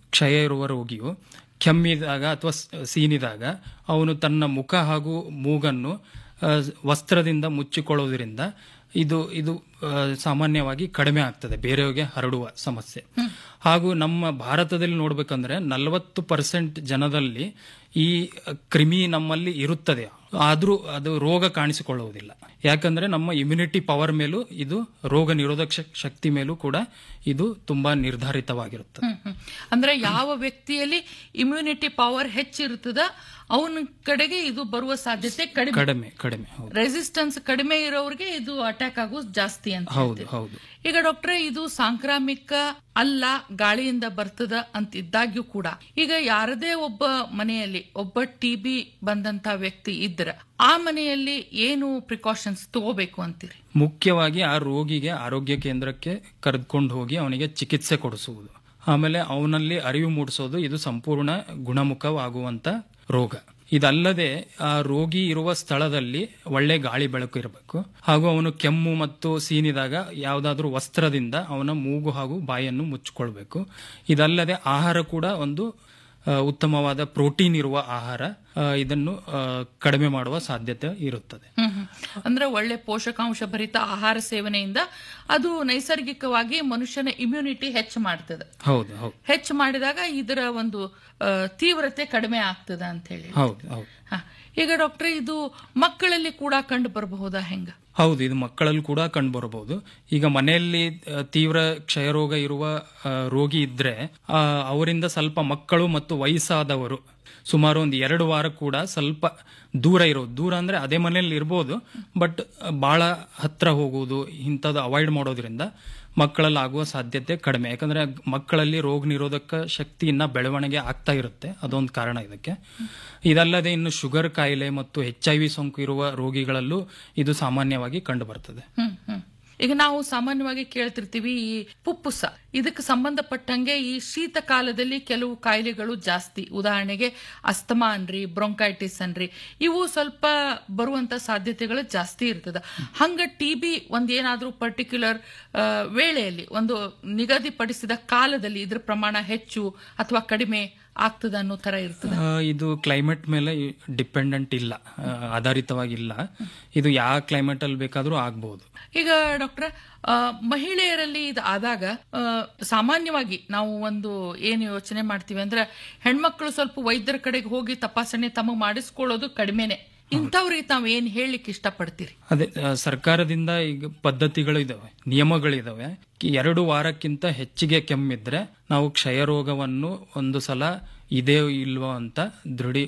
ಕ್ಷಯ ಇರುವ ರೋಗಿಯು ಕೆಮ್ಮಿದಾಗ ಅಥವಾ ಸೀನಿದಾಗ ಅವನು ತನ್ನ ಮುಖ ಹಾಗೂ ಮೂಗನ್ನು ಆ, ವಸ್ತ್ರದಿಂದ ಮುಚ್ಚಿಕೊಳ್ಳುವುದರಿಂದ ಇದು ಇದು ಆ, ಸಾಮಾನ್ಯವಾಗಿ ಕಡಿಮೆ ಆಗ್ತದೆ ಬೇರೆಯವರಿಗೆ ಹರಡುವ ಸಮಸ್ಯೆ ಹಾಗೂ ನಮ್ಮ ಭಾರತದಲ್ಲಿ ನೋಡ್ಬೇಕಂದ್ರೆ ನಲವತ್ತು ಪರ್ಸೆಂಟ್ ಜನದಲ್ಲಿ ಈ ಕ್ರಿಮಿ ನಮ್ಮಲ್ಲಿ ಇರುತ್ತದೆ ಆದ್ರೂ ಅದು ರೋಗ ಕಾಣಿಸಿಕೊಳ್ಳುವುದಿಲ್ಲ ಯಾಕಂದ್ರೆ ನಮ್ಮ ಇಮ್ಯುನಿಟಿ ಪವರ್ ಮೇಲೂ ಇದು ರೋಗ ನಿರೋಧಕ ಶಕ್- ಶಕ್ತಿ ಮೇಲೂ ಕೂಡ ಇದು ತುಂಬಾ ನಿರ್ಧಾರಿತವಾಗಿರುತ್ತದೆ ಹ್ಮ್, ಹ್ಮ್. ಅಂದ್ರೆ ಯಾವ ವ್ಯಕ್ತಿಯಲ್ಲಿ ಇಮ್ಯುನಿಟಿ ಪವರ್ ಹೆಚ್ಚಿರ್ತದ ಅವನ ಕಡೆಗೆ ಇದು ಬರುವ ಸಾಧ್ಯತೆ ಕಡಿಮೆ ಕಡಿಮೆ ಕಡಿಮೆ ಹೌದು ರೆಸಿಸ್ಟೆನ್ಸ್ ಕಡಿಮೆ ಇರೋರಿಗೆ ಇದು ಅಟ್ಯಾಕ್ ಆಗೋದು ಜಾಸ್ತಿ ಅಂತ ಹೌದು ಹೇಳ್ತೀವಿ. ಹೌದು ಈಗ ಡಾಕ್ಟ್ರೆ ಇದು ಸಾಂಕ್ರಾಮಿಕ ಅಲ್ಲ ಗಾಳಿಯಿಂದ ಬರ್ತದ ಅಂತ ಇದ್ದಾಗ್ಯೂ ಕೂಡ ಈಗ ಯಾರದೇ ಒಬ್ಬ ಮನೆಯಲ್ಲಿ ಒಬ್ಬ ಟಿ ಬಿ ಬಂದಂತ ವ್ಯಕ್ತಿ ಇದ್ರ ಆ ಮನೆಯಲ್ಲಿ ಏನು ಪ್ರಿಕಾಷನ್ಸ್ ತಗೋಬೇಕು ಅಂತೀರಿ ಮುಖ್ಯವಾಗಿ ಆ ರೋಗಿಗೆ ಆರೋಗ್ಯ ಕೇಂದ್ರಕ್ಕೆ ಕರೆದುಕೊಂಡು ಹೋಗಿ ಅವನಿಗೆ ಚಿಕಿತ್ಸೆ ಕೊಡಿಸುವುದು ಆಮೇಲೆ ಅವನಲ್ಲಿ ಅರಿವು ಮೂಡಿಸೋದು ಇದು ಸಂಪೂರ್ಣ ಗುಣಮುಖವಾಗುವಂತ ರೋಗ ಇದಲ್ಲದೆ ಆ ರೋಗಿ ಇರುವ ಸ್ಥಳದಲ್ಲಿ ಒಳ್ಳೆ ಗಾಳಿ ಬೆಳಕು ಇರಬೇಕು ಹಾಗೂ ಅವನು ಕೆಮ್ಮು ಮತ್ತು ಸೀನಿದಾಗ ಯಾವುದಾದ್ರೂ ವಸ್ತ್ರದಿಂದ ಅವನ ಮೂಗು ಹಾಗೂ ಬಾಯನ್ನು ಮುಚ್ಚಿಕೊಳ್ಬೇಕು ಇದಲ್ಲದೆ ಆಹಾರ ಕೂಡ ಒಂದು ಆ, ಉತ್ತಮವಾದ ಪ್ರೋಟೀನ್ ಇರುವ ಆಹಾರ ಆ, ಇದನ್ನು ಆ, ಕಡಿಮೆ ಮಾಡುವ ಸಾಧ್ಯತೆ ಇರುತ್ತದೆ ಹ್ಮ್ ಹ್ಮ್. ಅಂದ್ರೆ ಒಳ್ಳೆ ಪೋಷಕಾಂಶ ಭರಿತ ಆಹಾರ ಸೇವನೆಯಿಂದ ಅದು ನೈಸರ್ಗಿಕವಾಗಿ ಮನುಷ್ಯನ ಇಮ್ಯುನಿಟಿ ಹೆಚ್ಚು ಮಾಡ್ತದೆ ಹೌದು ಹೌದು ಹೆಚ್ಚು ಮಾಡಿದಾಗ ಇದರ ಒಂದು ಆ, ತೀವ್ರತೆ ಕಡಿಮೆ ಆಗ್ತದ ಅಂತ ಹೇಳಿ ಹೌದು ಹೌದು ಹ. ಈಗ ಡಾಕ್ಟ್ರೆ ಇದು ಮಕ್ಕಳಲ್ಲಿ ಕೂಡ ಕಂಡು ಬರಬಹುದಾ ಹೆಂಗ ಹೌದು ಇದು ಮಕ್ಕಳಲ್ಲಿ ಕೂಡ ಕಂಡು ಬರಬಹುದು ಈಗ ಮನೆಯಲ್ಲಿ ಆ, ತೀವ್ರ ಕ್ಷಯರೋಗ ಇರುವ ಆ, ರೋಗಿ ಇದ್ರೆ ಆ, ಅವರಿಂದ ಸ್ವಲ್ಪ ಮಕ್ಕಳು ಮತ್ತು ವಯಸ್ಸಾದವರು ಸುಮಾರು ಒಂದು ಎರಡು ವಾರ ಕೂಡ ಸ್ವಲ್ಪ ದೂರ ಇರೋದು ದೂರ ಅಂದ್ರೆ ಅದೇ ಮನೆಯಲ್ಲಿ ಇರ್ಬೋದು ಬಟ್ ಬಹಳ ಹತ್ರ ಹೋಗುವುದು ಇಂಥದ್ದು ಅವಾಯ್ಡ್ ಮಾಡೋದ್ರಿಂದ ಮಕ್ಕಳಲ್ಲಿ ಆಗುವ ಸಾಧ್ಯತೆ ಕಡಿಮೆ ಯಾಕಂದ್ರೆ ಮಕ್ಕಳಲ್ಲಿ ರೋಗ ನಿರೋಧಕ ಶಕ್ತಿ ಇನ್ನ ಬೆಳವಣಿಗೆ ಆಗ್ತಾ ಇರುತ್ತೆ ಅದೊಂದು ಕಾರಣ ಇದಕ್ಕೆ ಇದಲ್ಲದೆ ಇನ್ನು ಶುಗರ್ ಕಾಯಿಲೆ ಮತ್ತು ಎಚ್ ಐ ವಿ ಸೋಂಕು ಇರುವ ರೋಗಿಗಳಲ್ಲೂ ಇದು ಸಾಮಾನ್ಯವಾಗಿ ಕಂಡು ಬರ್ತದೆ ಹ್ಮ್ ಹ್ಮ್ ಈಗ ನಾವು ಸಾಮಾನ್ಯವಾಗಿ ಕೇಳ್ತಿರ್ತೀವಿ ಈ ಪುಪ್ಪುಸ ಇದಕ್ಕೆ ಸಂಬಂಧಪಟ್ಟಂಗೆ ಈ ಶೀತ ಕಾಲದಲ್ಲಿ ಕೆಲವು ಕಾಯಿಲೆಗಳು ಜಾಸ್ತಿ ಉದಾಹರಣೆಗೆ ಅಸ್ತಮಾ ಅನ್ರಿ ಬ್ರೊಂಕೈಟಿಸ್ ಅನ್ರಿ ಇವು ಸ್ವಲ್ಪ ಬರುವಂತ ಸಾಧ್ಯತೆಗಳು ಜಾಸ್ತಿ ಇರ್ತದ ಹಂಗ ಟಿ ಬಿ ಒಂದೇನಾದ್ರೂ ಪರ್ಟಿಕ್ಯುಲರ್ ವೇಳೆಯಲ್ಲಿ ಒಂದು ನಿಗದಿಪಡಿಸಿದ ಕಾಲದಲ್ಲಿ ಇದ್ರ ಪ್ರಮಾಣ ಹೆಚ್ಚು ಅಥವಾ ಕಡಿಮೆ ಆಗ್ತದ ಅನ್ನೋ ತರ ಇರ್ತದ ಆ, ಇದು ಕ್ಲೈಮೇಟ್ ಮೇಲೆ ಡಿಪೆಂಡೆಂಟ್ ಇಲ್ಲ ಆ, ಆಧಾರಿತವಾಗಿಲ್ಲ ಇದು ಯಾವ ಕ್ಲೈಮೇಟ್ ಅಲ್ಲಿ ಬೇಕಾದ್ರೂ ಆಗ್ಬಹುದು ಈಗ ಡಾಕ್ಟರ್ ಮಹಿಳೆಯರಲ್ಲಿ ಇದು ಆದಾಗ ಆ, ಸಾಮಾನ್ಯವಾಗಿ ನಾವು ಒಂದು ಏನು ಯೋಚನೆ ಮಾಡ್ತೀವಿ ಅಂದ್ರೆ ಹೆಣ್ಮಕ್ಳು ಸ್ವಲ್ಪ ವೈದ್ಯರ ಕಡೆಗೆ ಹೋಗಿ ತಪಾಸಣೆ ತಮಗೆ ಮಾಡಿಸ್ಕೊಳ್ಳೋದು ಕಡಿಮೆನೆ ಇಂಥವ್ರಿಗೆ ತಾವು ಏನ್ ಹೇಳಲಿಕ್ಕೆ ಇಷ್ಟಪಡ್ತೀರಿ ಅದೇ ಆ, ಸರ್ಕಾರದಿಂದ ಈಗ ಪದ್ಧತಿಗಳು ಇದಾವೆ ನಿಯಮಗಳಿದಾವೆ ಕಿ- ಎರಡು ವಾರಕ್ಕಿಂತ ಹೆಚ್ಚಿಗೆ ಕೆಮ್ಮಿದ್ರೆ ನಾವು ಕ್ಷಯರೋಗವನ್ನು ಒಂದು ಸಲ ಇದೆಯೋ ಇಲ್ವೋ ಅಂತ ದೃಢಿ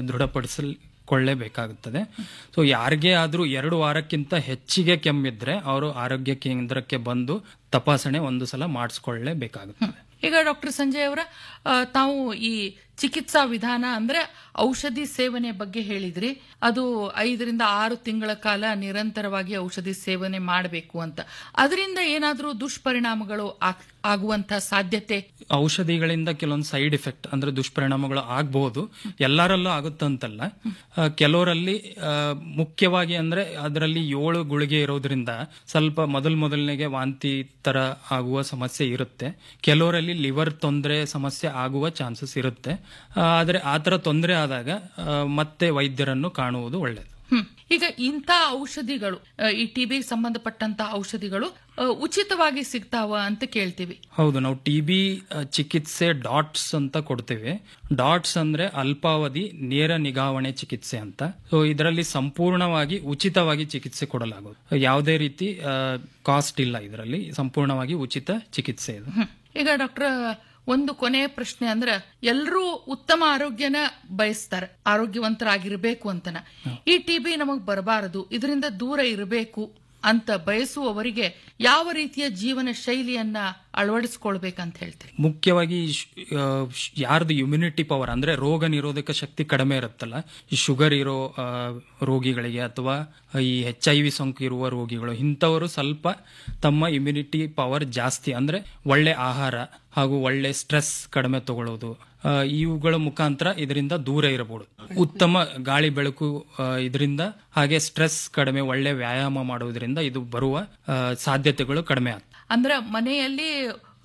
ದೃಢಪಡಿಸಿಕೊಳ್ಳೇಬೇಕಾಗುತ್ತದೆ ಸೊ ಯಾರಿಗೇ ಆದ್ರೂ ಎರಡು ವಾರಕ್ಕಿಂತ ಹೆಚ್ಚಿಗೆ ಕೆಮ್ಮಿದ್ರೆ ಅವರು ಆರೋಗ್ಯ ಕೇಂದ್ರಕ್ಕೆ ಬಂದು ತಪಾಸಣೆ ಒಂದು ಸಲ ಮಾಡಿಸ್ಕೊಳ್ಳೇಬೇಕಾಗುತ್ತದೆ ಈಗ ಡಾಕ್ಟರ್ ಸಂಜಯ್ ಅವರ ಆ, ತಾವು ಈ ಚಿಕಿತ್ಸಾ ವಿಧಾನ ಅಂದ್ರೆ ಔಷಧಿ ಸೇವನೆ ಬಗ್ಗೆ ಹೇಳಿದ್ರಿ ಅದು ಐದರಿಂದ ಆರು ತಿಂಗಳ ಕಾಲ ನಿರಂತರವಾಗಿ ಔಷಧಿ ಸೇವನೆ ಮಾಡಬೇಕು ಅಂತ ಅದರಿಂದ ಏನಾದ್ರೂ ದುಷ್ಪರಿಣಾಮಗಳು ಆಗ್- ಆಗುವಂತ ಸಾಧ್ಯತೆ ಔಷಧಿಗಳಿಂದ ಕೆಲವೊಂದು ಸೈಡ್ ಎಫೆಕ್ಟ್ ಅಂದ್ರೆ ದುಷ್ಪರಿಣಾಮಗಳು ಆಗಬಹುದು ಎಲ್ಲರಲ್ಲೂ ಆಗುತ್ತಂತಲ್ಲ ಆ, ಕೆಲವರಲ್ಲಿ ಆ, ಮುಖ್ಯವಾಗಿ ಅಂದ್ರೆ ಅದರಲ್ಲಿ ಏಳು ಗುಳಿಗೆ ಇರೋದ್ರಿಂದ ಸ್ವಲ್ಪ ಮೊದಲ್ ಮೊದಲನೆಗೆ ವಾಂತಿ ತರ ಆಗುವ ಸಮಸ್ಯೆ ಇರುತ್ತೆ ಕೆಲವರಲ್ಲಿ ಲಿವರ್ ತೊಂದರೆ ಸಮಸ್ಯೆ ಆಗುವ ಚಾನ್ಸಸ್ ಇರುತ್ತೆ ಆ, ಆದ್ರೆ ಆ ತರ ತೊಂದರೆ ಆದಾಗ ಆ, ಮತ್ತೆ ವೈದ್ಯರನ್ನು ಕಾಣುವುದು ಒಳ್ಳೆಯದು ಹ್ಮ್ ಈಗ ಇಂಥ ಔಷಧಿಗಳು ಆ, ಈ ಟಿಬಿ ಸಂಬಂಧಪಟ್ಟಂತ ಔಷಧಿಗಳು ಆ, ಉಚಿತವಾಗಿ ಸಿಗ್ತಾವ ಅಂತ ಕೇಳ್ತೀವಿ ಹೌದು ನಾವು ಟಿ ಬಿ ಚಿಕಿತ್ಸೆ ಡಾಟ್ಸ್ ಅಂತ ಕೊಡ್ತೇವೆ ಡಾಟ್ಸ್ ಅಂದ್ರೆ ಅಲ್ಪಾವಧಿ ನೇರ ನಿಗಾವಣೆ ಚಿಕಿತ್ಸೆ ಅಂತ ಸೊ ಇದರಲ್ಲಿ ಸಂಪೂರ್ಣವಾಗಿ ಉಚಿತವಾಗಿ ಚಿಕಿತ್ಸೆ ಕೊಡಲಾಗುವುದು ಯಾವುದೇ ರೀತಿ ಕಾಸ್ಟ್ ಇಲ್ಲ ಇದರಲ್ಲಿ ಸಂಪೂರ್ಣವಾಗಿ ಉಚಿತ ಚಿಕಿತ್ಸೆ ಇದು ಹ್ಮ್. ಈಗ ಡಾಕ್ಟರ್ ಒಂದು ಕೊನೆಯ ಪ್ರಶ್ನೆ ಅಂದ್ರೆ ಎಲ್ಲರೂ ಉತ್ತಮ ಆರೋಗ್ಯನ ಬಯಸ್ತಾರೆ ಆರೋಗ್ಯವಂತರಾಗಿರ್ಬೇಕು ಅಂತನ ಈ ಟಿಬಿ ನಮಗ್ ಬರಬಾರದು ಇದರಿಂದ ದೂರ ಇರಬೇಕು ಅಂತ ಬಯಸುವವರಿಗೆ ಯಾವ ರೀತಿಯ ಜೀವನ ಶೈಲಿಯನ್ನ ಅಳವಡಿಸ್ಕೊಳ್ಬೇಕಂತ ಹೇಳ್ತೀರಿ ಮುಖ್ಯವಾಗಿ ಈ ಶ್- ಆ, ಶ್- ಯಾರ್ದು ಇಮ್ಯುನಿಟಿ ಪವರ್ ಅಂದ್ರೆ ರೋಗ ನಿರೋಧಕ ಶಕ್ತಿ ಕಡಿಮೆ ಇರುತ್ತಲ್ಲ ಈ ಶುಗರ್ ಇರೋ ಆ, ರೋಗಿಗಳಿಗೆ ಅಥವಾ ಈ ಎಚ್ ಐ ವಿ ಸೋಂಕು ಇರುವ ರೋಗಿಗಳು ಇಂಥವರು ಸ್ವಲ್ಪ ತಮ್ಮ ಇಮ್ಯುನಿಟಿ ಪವರ್ ಜಾಸ್ತಿ ಅಂದ್ರೆ ಒಳ್ಳೆ ಆಹಾರ ಹಾಗೂ ಒಳ್ಳೆ ಸ್ಟ್ರೆಸ್ ಕಡಿಮೆ ತಗೊಳ್ಳೋದು ಆ, ಇವುಗಳ ಮುಖಾಂತರ ಇದರಿಂದ ದೂರ ಇರಬಹುದು ಉತ್ತಮ ಗಾಳಿ ಬೆಳಕು ಆ, ಇದರಿಂದ ಹಾಗೆ ಸ್ಟ್ರೆಸ್ ಕಡಿಮೆ ಒಳ್ಳೆ ವ್ಯಾಯಾಮ ಮಾಡುವುದರಿಂದ ಇದು ಬರುವ ಆ, ಸಾಧ್ಯತೆಗಳು ಕಡಿಮೆ ಆಗ್ತದೆ ಅಂದ್ರೆ ಮನೆಯಲ್ಲಿ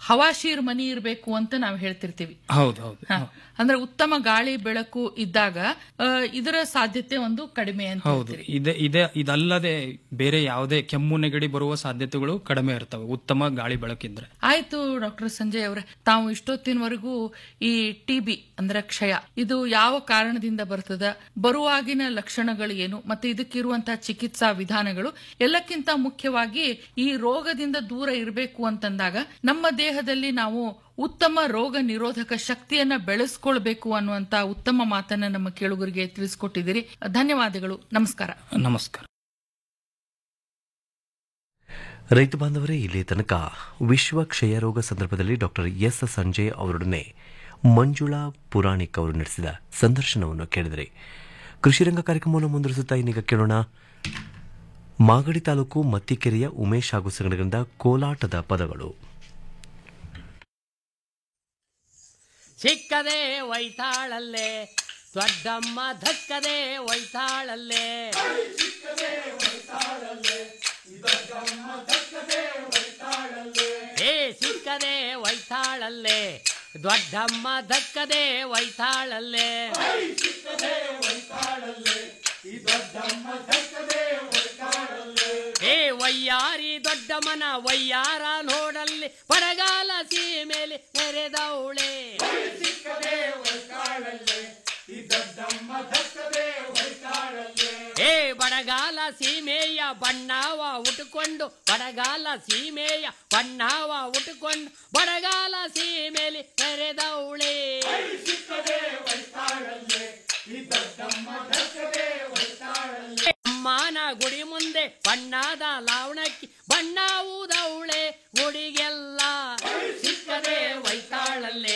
ಹವಾಶೀರ್ ಮನಿ ಇರಬೇಕು ಅಂತ ನಾವು ಹೇಳ್ತಿರ್ತೀವಿ ಹೌದು ಹೌದು ಹ. ಅಂದ್ರೆ ಉತ್ತಮ ಗಾಳಿ ಬೆಳಕು ಇದ್ದಾಗ ಆ, ಇದರ ಸಾಧ್ಯತೆ ಒಂದು ಕಡಿಮೆ ಅಂತ ಹೌದು ಇದೆ ಇದೆ ಇದಲ್ಲದೆ ಬೇರೆ ಯಾವುದೇ ಕೆಮ್ಮು ನೆಗಡಿ ಬರುವ ಸಾಧ್ಯತೆಗಳು ಕಡಿಮೆ ಇರ್ತವೆ ಉತ್ತಮ ಗಾಳಿ ಬೆಳಕಿದ್ರೆ ಆಯ್ತು ಡಾಕ್ಟರ್ ಸಂಜಯ್ ಅವರೇ ತಾವು ಇಷ್ಟೊತ್ತಿನವರೆಗೂ ಈ ಟಿಬಿ ಅಂದ್ರೆ ಕ್ಷಯ ಇದು ಯಾವ ಕಾರಣದಿಂದ ಬರ್ತದ ಬರುವಾಗಿನ ಲಕ್ಷಣಗಳು ಏನು ಮತ್ತೆ ಇದಕ್ಕಿರುವಂತಹ ಚಿಕಿತ್ಸಾ ವಿಧಾನಗಳು ಎಲ್ಲಕ್ಕಿಂತ ಮುಖ್ಯವಾಗಿ ಈ ರೋಗದಿಂದ ದೂರ ಇರಬೇಕು ಅಂತಂದಾಗ ನಮ್ಮ ದೇಹದಲ್ಲಿ ನಾವು ಉತ್ತಮ ರೋಗ ನಿರೋಧಕ ಶಕ್ತಿಯನ್ನ ಬೆಳೆಸ್ಕೊಳ್ಬೇಕು ಅನ್ನುವಂತ ಉತ್ತಮ ಮಾತನ್ನ ನಮ್ಮ ಕೇಳುಗರಿಗೆ ತಿಳಿಸ್ಕೊಟ್ಟಿದ್ದೀರಿ ಧನ್ಯವಾದಗಳು ನಮಸ್ಕಾರ ನಮಸ್ಕಾರ ರೈತ ಬಾಂಧವರೇ ಇಲ್ಲಿ ತನಕ ವಿಶ್ವ ಕ್ಷಯರೋಗ ಸಂದರ್ಭದಲ್ಲಿ ಡಾಕ್ಟರ್ ಎಸ್ ಸಂಜಯ್ ಅವರೊಡನೆ ಮಂಜುಳಾ ಪುರಾಣಿಕ್ ಅವರು ನಡೆಸಿದ ಸಂದರ್ಶನವನ್ನು ಕೇಳಿದರೆ ಕೃಷಿರಂಗ ಕಾರ್ಯಕ್ರಮವನ್ನು ಮುಂದುವರಿಸುತ್ತಾ ಇನ್ನೀಗ ಕೇಳೋಣ ಮಾಗಡಿ ತಾಲೂಕು ಮತ್ತಿಕೆರೆಯ ಉಮೇಶ್ ಹಾಗೂ ಸಂಘಟನೆಗಳಿಂದ ಕೋಲಾಟದ ಪದಗಳು ಸಿಕ್ಕದೆ ಒಯ್ತಾಳಲ್ಲೇ ದೊಡ್ಡಮ್ಮ ಧಕ್ಕದೆ ಒಯ್ತಾಳಲ್ಲೇ ಏ ಸಿಕ್ಕದೆ ಒಯ್ತಾಳಲ್ಲೇ ದೊಡ್ಡಮ್ಮ ಧಕ್ಕದೆ ಒಯ್ತಾಳಲ್ಲೇ ಏ ವಯ್ಯಾರಿ ದೊಡ್ಡಮ್ಮನ ವಯ್ಯಾರ ನೋಡಲ್ಲಿ ಬರಗಾಲ ಸೀಮೆಲೆ ನೆರೆದವಳೆ ಏ ಬಡಗಾಲ ಸೀಮೆಯ ಬಣ್ಣವ ಉಟ್ಕೊಂಡು ಬಡಗಾಲ ಸೀಮೆಯ ಬಣ್ಣವ ಉಟ್ಕೊಂಡು ಬಡಗಾಲ ಸೀಮೆಲಿ ನೆರೆದವಳೆ ಅಮ್ಮನ ಗುಡಿ ಮುಂದೆ ಬಣ್ಣದ ಲಾವಣಕ್ಕಿ ಬಣ್ಣ ಊದವಳೆ ಗುಡಿಗೆಲ್ಲ ಸಿಕ್ಕದೆ ಒಯ್ತಾಳಲ್ಲೇ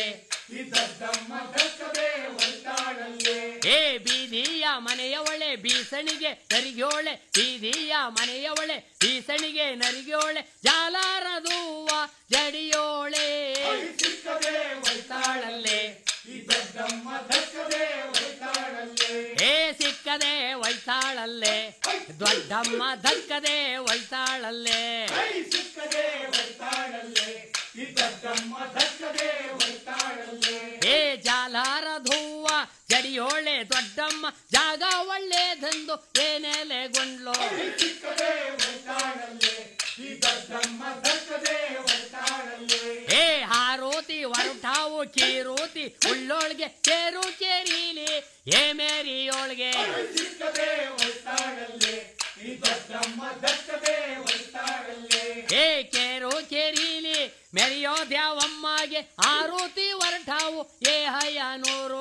ಏ ಬೀದಿಯ ಮನೆಯವಳೆ ಬೀಸಣಿಗೆ ನರಿಗ್ಯೋಳೆ ಬೀದಿಯ ಮನೆಯವಳೆ ಬೀಸಣಿಗೆ ನರಿಗ್ಯೋಳೆ ಜಾಲಾರದೂವ ಜಡಿಯೋಳೆ ಒಯ್ತಾಳಲ್ಲೇ ಏ ಸಿಕ್ಕದೆ ಒಯ್ತಾಳಲ್ಲೇ ದೊಡ್ಡಮ್ಮ ದಕ್ಕದೆ ಒಯ್ತಾಳಲ್ಲೇ ಏ ಜಾಲಾರಧೂವ ಜಡಿಯೋಳೆ ದೊಡ್ಡಮ್ಮ ಜಾಗ ಒಳ್ಳೇದೆಂದು ಏನೇಲೆ ಗೊಂಡ್ಲೋ ಏ ಹಾರೋತಿ ಹೊರಟಾವು ಕೀರೋತಿ ಉಳ್ಳೋಳ್ಗೆ ಕೇರು ಕೇರೀಲಿ ಏ ಮೇರಿಯೋಳ್ಗೆ ಏ ಕೇರು ಕೇರೀಲಿ ಮೆರೆಯೋ ದ್ಯಾವಮ್ಮಗೆ ಆರೋತಿ ಹೊರಟಾವು ಏ ಹಯ್ಯ ನೂರು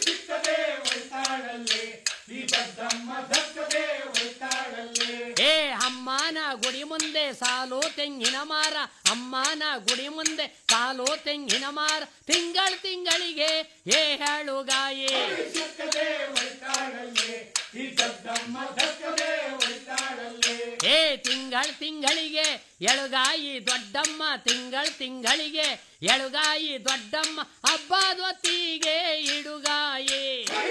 ಏ ಅಮ್ಮನ ಗುಡಿ ಮುಂದೆ ಸಾಲು ತೆಂಗಿನ ಮಾರ ಅಮ್ಮನ ಗುಡಿ ಮುಂದೆ ಸಾಲು ತೆಂಗಿನ ಮಾರ ತಿಂಗಳ ತಿಂಗಳಿಗೆ ಏ ಹೇಳುಗಾಯಿ ಏ ತಿಂಗಳ ತಿಂಗಳಿಗೆ ಎಳುಗಾಯಿ ದೊಡ್ಡಮ್ಮ ತಿಂಗಳ ತಿಂಗಳಿಗೆ ಎಳುಗಾಯಿ ದೊಡ್ಡಮ್ಮ ಹಬ್ಬದೊತ್ತಿಗೆ ಇಡುಗಾಯಿ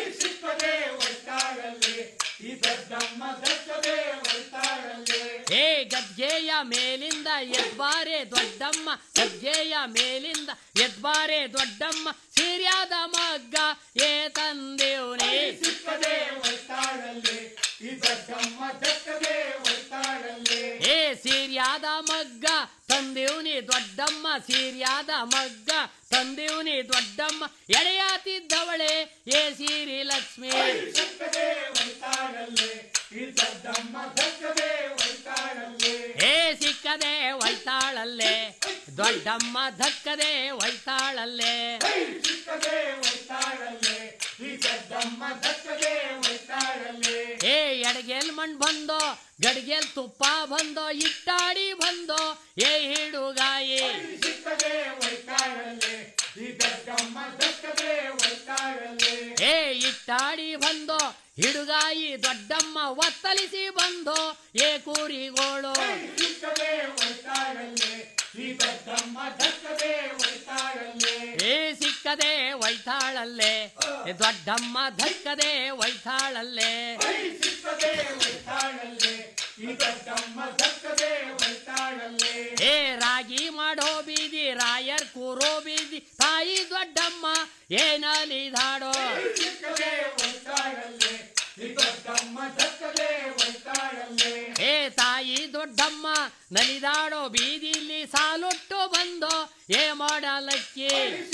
ಏ ಗದ್ಗೆಯ ಮೇಲಿಂದ ಎದ್ಬಾರೆ ದೊಡ್ಡಮ್ಮ ಗದ್ಗೆಯ ಮೇಲಿಂದ ಎದ್ಬಾರೆ ದೊಡ್ಡಮ್ಮ ಸಿರಿಯಾದ ಮಗ್ಗ ಏ ತಂದೇವ್ನೇ ಏ ಸೀರ್ಯಾದ ಮಗ್ಗ ತಂದೇವ್ನಿ ದೊಡ್ಡಮ್ಮ ಸೀರ್ಯಾದ ಮಗ್ಗ ತಂದೇವ್ನಿ ದೊಡ್ಡಮ್ಮ ಎಳೆಯಾತಿದ್ದವಳೆ ಏ ಸೀರಿ ಲಕ್ಷ್ಮಿ ಏ ಸಿಕ್ಕದೆ ಒಯ್ತಾಳಲ್ಲೇ ದೊಡ್ಡಮ್ಮ ಧಕ್ಕದೆ ಒಯ್ತಾಳಲ್ಲೇ ಏ ಎಡಗೆಲ್ ಮಣ್ ಬಂದೋ ಗಡ್ಗೆಲ್ ತುಪ್ಪ ಬಂದೋ ಇಟ್ಟಾಡಿ ಬಂದೋ ಏ ಹಿಡುಗಾಯಿ ಏ ಇಟ್ಟಾಡಿ ಬಂದೋ ಹಿಡುಗಾಯಿ ದೊಡ್ಡಮ್ಮ ಒತ್ತಲಿಸಿ ಬಂದೋ ಏ ಕೂರಿಗೋಳು ಏ ಸಿಕ್ಕದೆ ಒಯ್ತಾಳಲ್ಲೇ ಏ ದೊಡ್ಡಮ್ಮ ಧಕ್ಕದೆ ಒಯ್ತಾಳಲ್ಲೇ ಏ ರಾಗಿ ಮಾಡೋ ಬೀದಿ ರಾಯರ್ ಕೂರೋ ಬೀದಿ ತಾಯಿ ದೊಡ್ಡಮ್ಮ ಏನಲಿದಾಡೋ ಏ ತಾಯಿ ದೊಡ್ಡಮ್ಮ ನಲಿದಾಡೋ ಬೀದಿಲಿ ಸಾಲುಟ್ಟು ಬಂದೋ ಏ ಮಾಡಲಕ್ಕಿ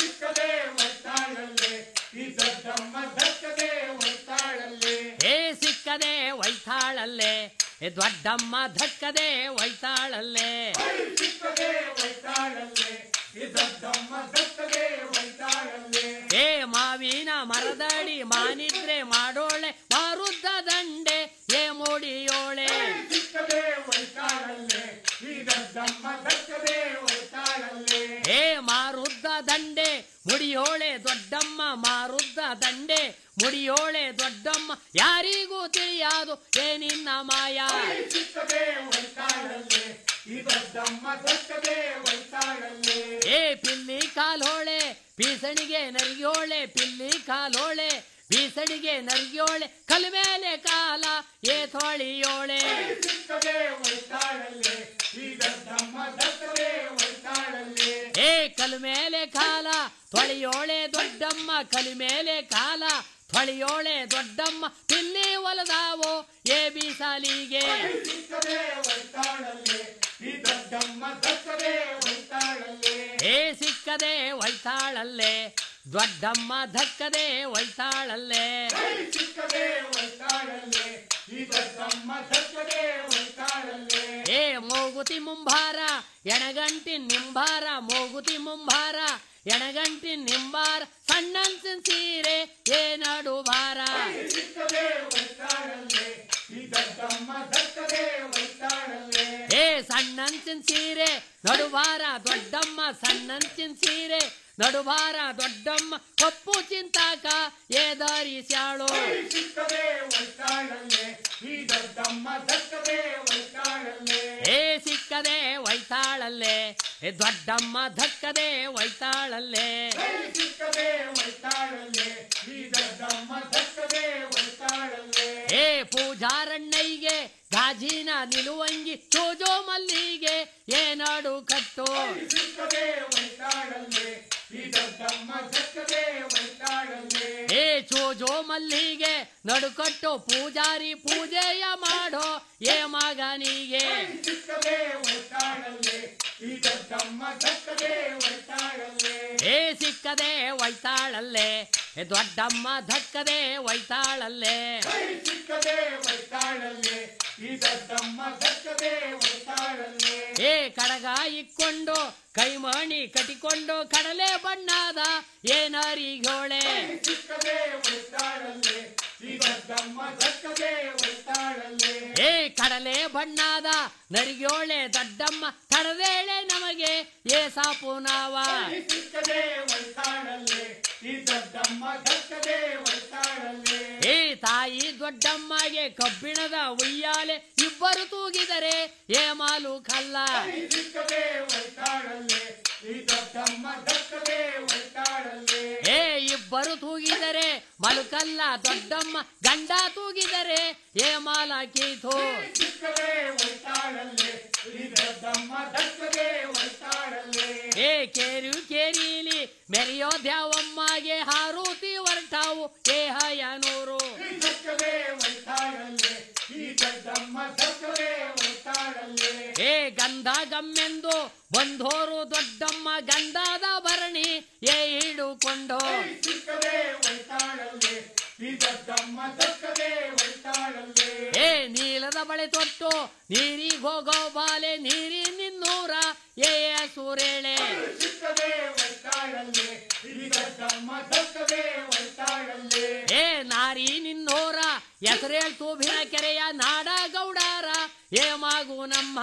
ಏ ಸಿಕ್ಕದೆ ಒಯ್ತಾಳಲ್ಲೇ ಏ ದೊಡ್ಡಮ್ಮ ಧಕ್ಕದೆ ಒಯ್ತಾಳಲ್ಲೇ ಏ ಮಾವಿನ ಮರದಡಿ ಮಾನಿದ್ರೆ ಮಾಡೋಳೆ ಮಾರುದ್ದ ದಂಡೆ ಏ ಮೂಡಿಯೋಳೆ ಏ ಮಾರುದ್ದ ದಂಡೆ ಮುಡಿಯೋಳೆ ದೊಡ್ಡಮ್ಮ ಮಾರುದ್ದ ದಂಡೆ ಮುಡಿಯೋಳೆ ದೊಡ್ಡಮ್ಮ ಯಾರಿಗೂ ತಿಳಿಯಾದು ಏ ನಿನ್ನ ಮಾಯ ಏ ಪಿಲ್ಲಿ ಕಾಲೋಳೆ ಬೀಸಣಿಗೆ ನರಿಯೋಳೆ ಪಿಲ್ಲಿ ಕಾಲೋಳೆ ಬೀಸಣಿಗೆ ನರಿಯೋಳೆ ಕಲ್ ಮೇಲೆ ಕಾಲ ಏ ತೊಳಿಯೋಳೆ ಏ ಕಲ್ ಮೇಲೆ ಕಾಲ ತೊಳೆಯೋಳೆ ದೊಡ್ಡಮ್ಮ ಕಲ್ ಮೇಲೆ ಕಾಲ ತೊಳೆಯೋಳೆ ದೊಡ್ಡಮ್ಮ ಪಿಲ್ಲಿ ಒಲದಾವೋ ಏ ಬೀಸಾಲಿಗೆ ಏ ಸಿಕ್ಕದೆ ಒಯ್ತಾಳಲ್ಲೇ ದೊಡ್ಡಮ್ಮ ಧಕ್ಕದೆ ಒಯ್ತಾಳಲ್ಲೇ ಏ ಮೋಗುತಿ ಮುಂಭಾರ ಎಣಗಂಟಿ ನಿಂಬಾರ ಮೋಗುತಿ ಮುಂಭಾರ ಎಣಗಂಟಿ ನಿಂಬಾರ ಸಣ್ಣನ್ಸಿನ ಸೀರೆ ಏ ನಡು ಭಾರ ಏ ಸಣ್ಣಂಚಿನ ಸೀರೆ ನಡುವಾರ ದೊಡ್ಡಮ್ಮ ಸಣ್ಣಂಚಿನ ಸೀರೆ ನಡುವಾರ ದೊಡ್ಡಮ್ಮ ಕಪ್ಪು ಚಿಂತಾಕ ಏ ದಾರಿ ಸ್ಯಾಳು ಏ ಸಿಕ್ಕದೆ ಒಯ್ತಾಳಲ್ಲೇ ಏ ದೊಡ್ಡಮ್ಮ ಧಕ್ಕದೆ ಒಯ್ತಾಳಲ್ಲೇ ಏ ಪೂಜಾರಣ್ಣಯ್ಯಗೆ ಗಾಜಿನ ನಿಲುವಂಗಿ ಚೋಜೋ ಮಲ್ಲಿಗೆ ಏ ನಾಡು ಕಟ್ಟು ಏ ಚೋಜೋ ಮಲ್ಲಿಗೆ ನಡುಕಟ್ಟು ಪೂಜಾರಿ ಪೂಜೆಯ ಮಾಡೋ ಏ ಮಗನಿಗೆ ಏ ಸಿಕ್ಕದೆ ಒಯ್ತಾಳಲ್ಲೇ ಏ ದೊಡ್ಡಮ್ಮ ಧಕ್ಕದೆ ಒಯ್ತಾಳಲ್ಲೇ ಏ ಕಡಗ ಇಕ್ಕೊಂಡು ಕೈಮಣಿ ಕಟಿಕೊಂಡು ಕಡಲೆ ಬಣ್ಣದ ಏನರಿಗೋಳೆ ಏ ಕಡಲೆ ಬಣ್ಣದ ನರಿಗೋಳೆ ದೊಡ್ಡಮ್ಮ ತಡದೇಳೆ ನಮಗೆ ಏ ಸಾಪು ನಾವ ಏ ತಾಯಿ ದೊಡ್ಡಮ್ಮಗೆ ಕಬ್ಬಿಣದ ಉಯ್ಯಾಲೆ ಇಬ್ಬರು ತೂಗಿದರೆ ಏ ಮಾಲು ಕಲ್ಲ ಏ ಇಬ್ಬರು ತೂಗಿದರೆ ಮಲುಕಲ್ಲ ದೊಡ್ಡಮ್ಮ ಗಂಡ ತೂಗಿದರೆ ಏ ಮಾಲ ಕೀತು ಏ ಕೇರು ಕೇರಿಲಿ ಮೆರೆಯೋ ದ್ಯಾವಮ್ಮಗೆ ಹಾರೂತಿ ಹೊರಟಾವು ಏ ಹಯನೂರು ಏ ಗಂಧ ಗಮ್ಮೆಂದು ಬಂಧೋರು ದೊಡ್ಡಮ್ಮ ಗಂಧದ ಭರಣಿ ಏ ಹಿಡುಕೊಂಡು ಏ ನೀಲದ ಬಳೆ ತೊಟ್ಟು ನೀರಿಗೆ ಹೋಗೋ ಬಾಲೆ ನೀರಿ ನಿನ್ನೂರ ಏ ಸೂರೇಳೆ ಏ ನಾರಿ ನಿನ್ನೋರ ಹೆಸರೇಳ್ತು ಭಿನ ಕೆರೆಯ ನಾಡ ಗೌಡಾರ ಏ ಮಾಗು ನಮ್ಮ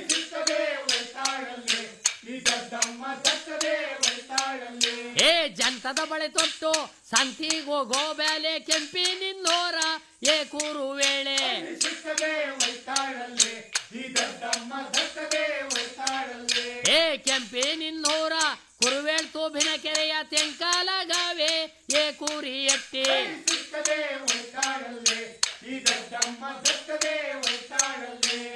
ಏ ಜಂತದ ಬಳೆ ತೊಟ್ಟು ಸಂತಿಗೋ ಗೋಬ್ಯಾಲೆ ಕೆಂಪಿ ನಿನ್ನೋರ ಏ ಕೂರು ವೇಳೆ ಏ ಕೆಂಪಿ ನಿನ್ನೋರ ಕುರುವೇಳ್ತು ಭಿನ ಕೆರೆಯ ತೆಂಕಾಲ ಗಾವೆ ಏ ಕೂರಿ ಎಟ್ಟಿ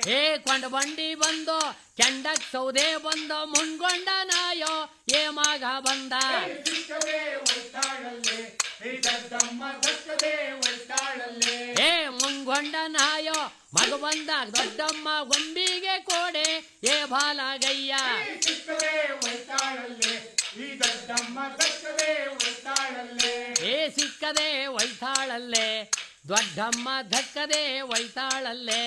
ಏ ಕೊಂಡ ಬಂಡಿ ಬಂದು ಕೆಂಡಕ್ ಸೌದೆ ಬಂದು ಮುಂಗೊಂಡ ನಾಯೋ ಏ ಮಗ ಬಂದ ಏ ಮುಂಗೊಂಡ ನಾಯೋ ಮಗ ಬಂದ ದೊಡ್ಡಮ್ಮ ಗೊಂಬಿಗೆ ಕೋಡೆ ಏ ಬಾಲಗಯ್ಯ ಏ ಸಿಕ್ಕದೆ ಒಯ್ತಾಳಲ್ಲೇ ದೊಡ್ಡಮ್ಮ ಧಕ್ಕದೆ ಒಯ್ತಾಳಲ್ಲೇ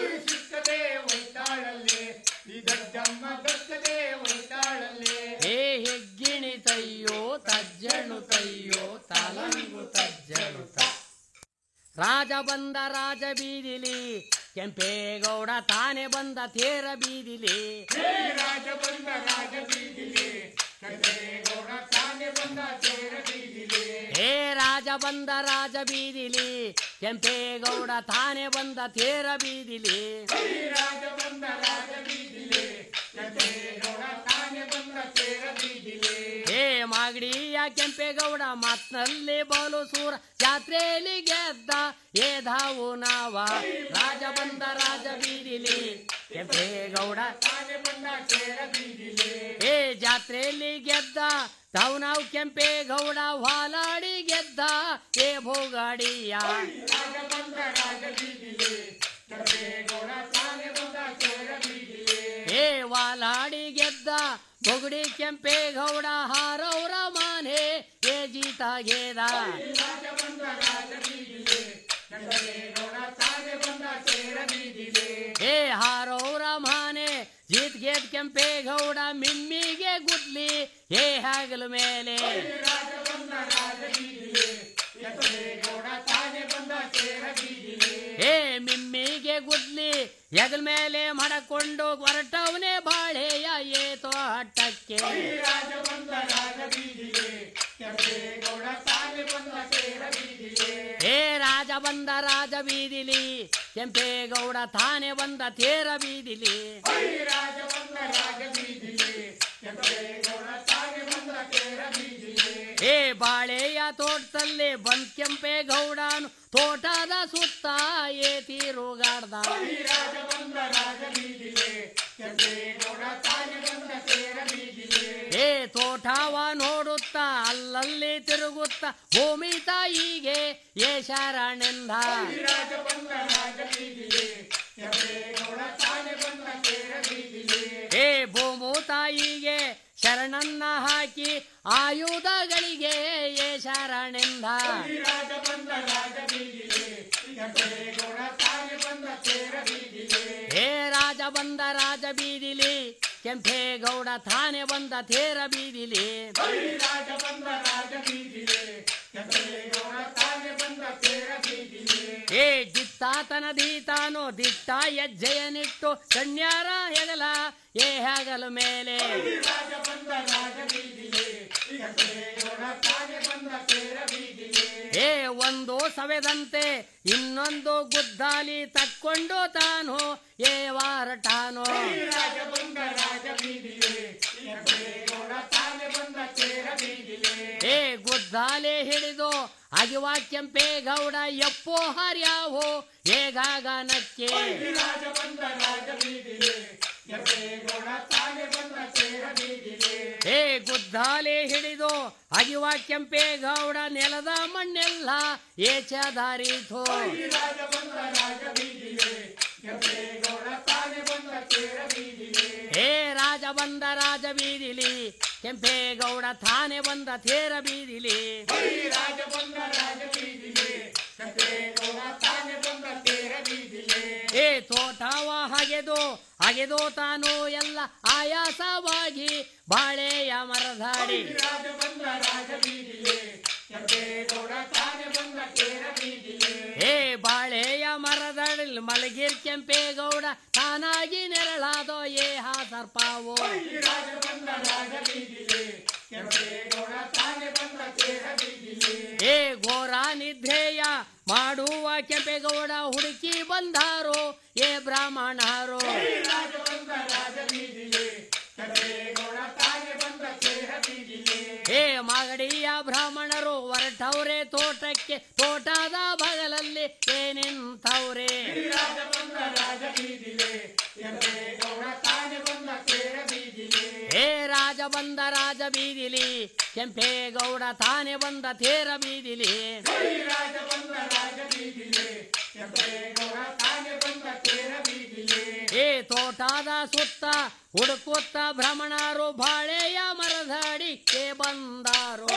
ಏ ಹೆಗ್ಗಿಣಿ ತಯ್ಯೋ ತಜ್ಜಣು ತಯ್ಯೋ ತಲಂಗು ತಜ್ಜಣು ತ ರಾಜ ಬಂದ ರಾಜ ಬೀದಿಲಿ ಕೆಂಪೇಗೌಡ ತಾನೆ ಬಂದ ತೇರ ಬೀದಿಲಿ ರಾಜ ಬಂದ ರಾಜ ಬೀದಿಲಿ ಕೆಂಪೇಗೌಡ ತಾನೆ ಬಂದ ತೇರ ಬೀದಿಲಿ ಏ ರಾಜ ಬಂದ ರಾಜ ಬೀದಿಲಿ ಕೆಂಪೇಗೌಡ ತಾನೆ ಬಂದ ತೇರ ಬೀದಿಲಿ ರಾಜ ಬಂದ ರಾಜ ಬೀದಿಲಿ ಕೆಂಪೇಗೌಡ ತಾನೆ ಬಂದ ತೇರ ಬೀದಿಲಿ ಏ ಮಾಗಡಿಯ ಕೆಂಪೇಗೌಡ ಮಾತ್ನಲ್ಲಿ ಬಲು ಸೂರ ಜಾತ್ರೆಯಲ್ಲಿ ಗೆದ್ದ ಏ ಧಾವು ನಾವ ರಾಜ ಬಂದ ರಾಜ ಬೀದಿಲಿ ಕೆಂಪೇಗೌಡ ಏ ಜಾತ್ರೆಯಲ್ಲಿ ಗೆದ್ದ ತಾವು ನಾವು ಕೆಂಪೇಗೌಡ ವಾಲಾಡಿ ಗೆದ್ದ ಏ ಭೋಗಾಡಿಯ ಏ ವಾಲಾಡಿ ಗೆದ್ದ ಬೊಗಡಿ ಕೆಂಪೇಗೌಡ ಹಾರೌರ ಮಾನೆ ಏ ಜೀತ ಗೇದ ಏ ಹಾರೌರ ಮಾನೆ ಜೀತ್ ಗೇದ್ ಕೆಂಪೇಗೌಡ ಮಿಮ್ಮಿಗೆ ಗುದ್ಲಿ ಏ ಹಗಲು ಮೇಲೆ ಏ ಮಿಮ್ಮಿಗೆ ಗುದ್ಲಿ ಹೆಗಲ್ ಮೇಲೆ ಮಡಕೊಂಡು ಹೊರಟವನೇ ಬಾಳೆಯ ಏತೋ ಹಟ್ಟಕ್ಕೆ ಏ ರಾಜ ಬಂದ ರಾಜ ಬೀದಿಲಿ ಕೆಂಪೇಗೌಡ ತಾನೆ ಬಂದ ತೇರ ಬೀದಿಲಿ ಏ ಬಾಳೆಯ ತೋಟದಲ್ಲಿ ಬಂದ್ ಕೆಂಪೇಗೌಡನು ತೋಟದ ಸುತ್ತ ಏ ತಿರುಗಾಡ್ದ ಏ ತೋಟವ ನೋಡುತ್ತಾ ಅಲ್ಲಲ್ಲಿ ತಿರುಗುತ್ತಾ ಭೂಮಿ ತಾಯಿಗೆ ಏ ಶರಣೆಂದ ಏ ಭೂಮು ತಾಯಿಗೆ ಶರಣನ್ನ ಹಾಕಿ ಆಯುಧಗಳಿಗೆ ಏ ಶರಣೆಂದ ಹೇ ರಾಜ ಬಂದ ರಾಜ ಬೀದಿಲಿ ಕೆಂಪೇಗೌಡ ತಾನೆ ಬಂದ ತೇರ ಬೀದಿಲಿ ಏ ಜಿತ್ತಾತನ ದೀತಾನು ದಿಟ್ಟ ಹೆಜ್ಜೆಯನಿಟ್ಟು ಕನ್ಯಾರ ಹೆಗಲ ಏ ಹೆಗಲು ಮೇಲೆ ಏ ಒಂದು ಸವೆದಂತೆ ಇನ್ನೊಂದು ಗುದ್ದಾಲಿ ತಕ್ಕೊಂಡು ತಾನು ಏ ವಾರಟಾನು ಏ ಗುದ್ದಾಲೆ ಹಿಡಿದು ಅಗಿವ ಕೆಂಪೇಗೌಡ ಎಪ್ಪೋ ಹರ್ಯಾವೋ ಏ ಗಾಗನಕ್ಕೆ ಏ ಗುದ್ದಾಲೆ ಹಿಡಿದು ಅಗಿವ ಕೆಂಪೇಗೌಡ ನೆಲದ ಮಣ್ಣೆಲ್ಲ ಏ ಚದಾರಿಥೋ ಹೇ ರಾಜ ಬಂದ ರಾಜ ಬೀದಿಲಿ ಕೆಂಪೇಗೌಡ ತಾನೆ ಬಂದ ತೇರ ಬೀದಿಲಿ ಏ ತೋಟವ ಹಗೆದು ಹಗೆದು ತಾನು ಎಲ್ಲ ಆಯಾಸವಾಗಿ ಬಾಳೆಯ ಮರದಾಡಿ ಏ ಬಾಳೆಯ ಮರದಡಿ ಮಲಗಿರ್ ಕೆಂಪೇಗೌಡ ತಾನಾಗಿ ನೆರಳಾದೋ ಏ ಹಾ ಸರ್ಪಾವು ಏ ಘೋರ ನಿದ್ರೆಯ ಮಾಡುವ ಕೆಂಪೇಗೌಡ ಹುಡುಕಿ ಬಂದಾರೋ ಏ ಬ್ರಾಹ್ಮಣರು ಏ ಏ ಮಾಗಡಿಯ ಬ್ರಾಹ್ಮಣರು ಹೊರಟವ್ರೆ ತೋಟಕ್ಕೆ ತೋಟದ ಬಗಲಲ್ಲಿ ಏನಿಂತವ್ರೆ ಏ ರಾಜ ಬಂದ ರಾಜ ಬೀದಿಲಿ ಕೆಂಪೇಗೌಡ ತಾನೆ ಬಂದ ತೇರ ಬೀದಿಲಿ ಏ ತೋಟದ ಸುತ್ತ ಹುಡುಕುತ್ತ ಭ್ರಮಣರು ಬಾಳೆಯ ಮರದಡಿಕೆ ಬಂದಾರು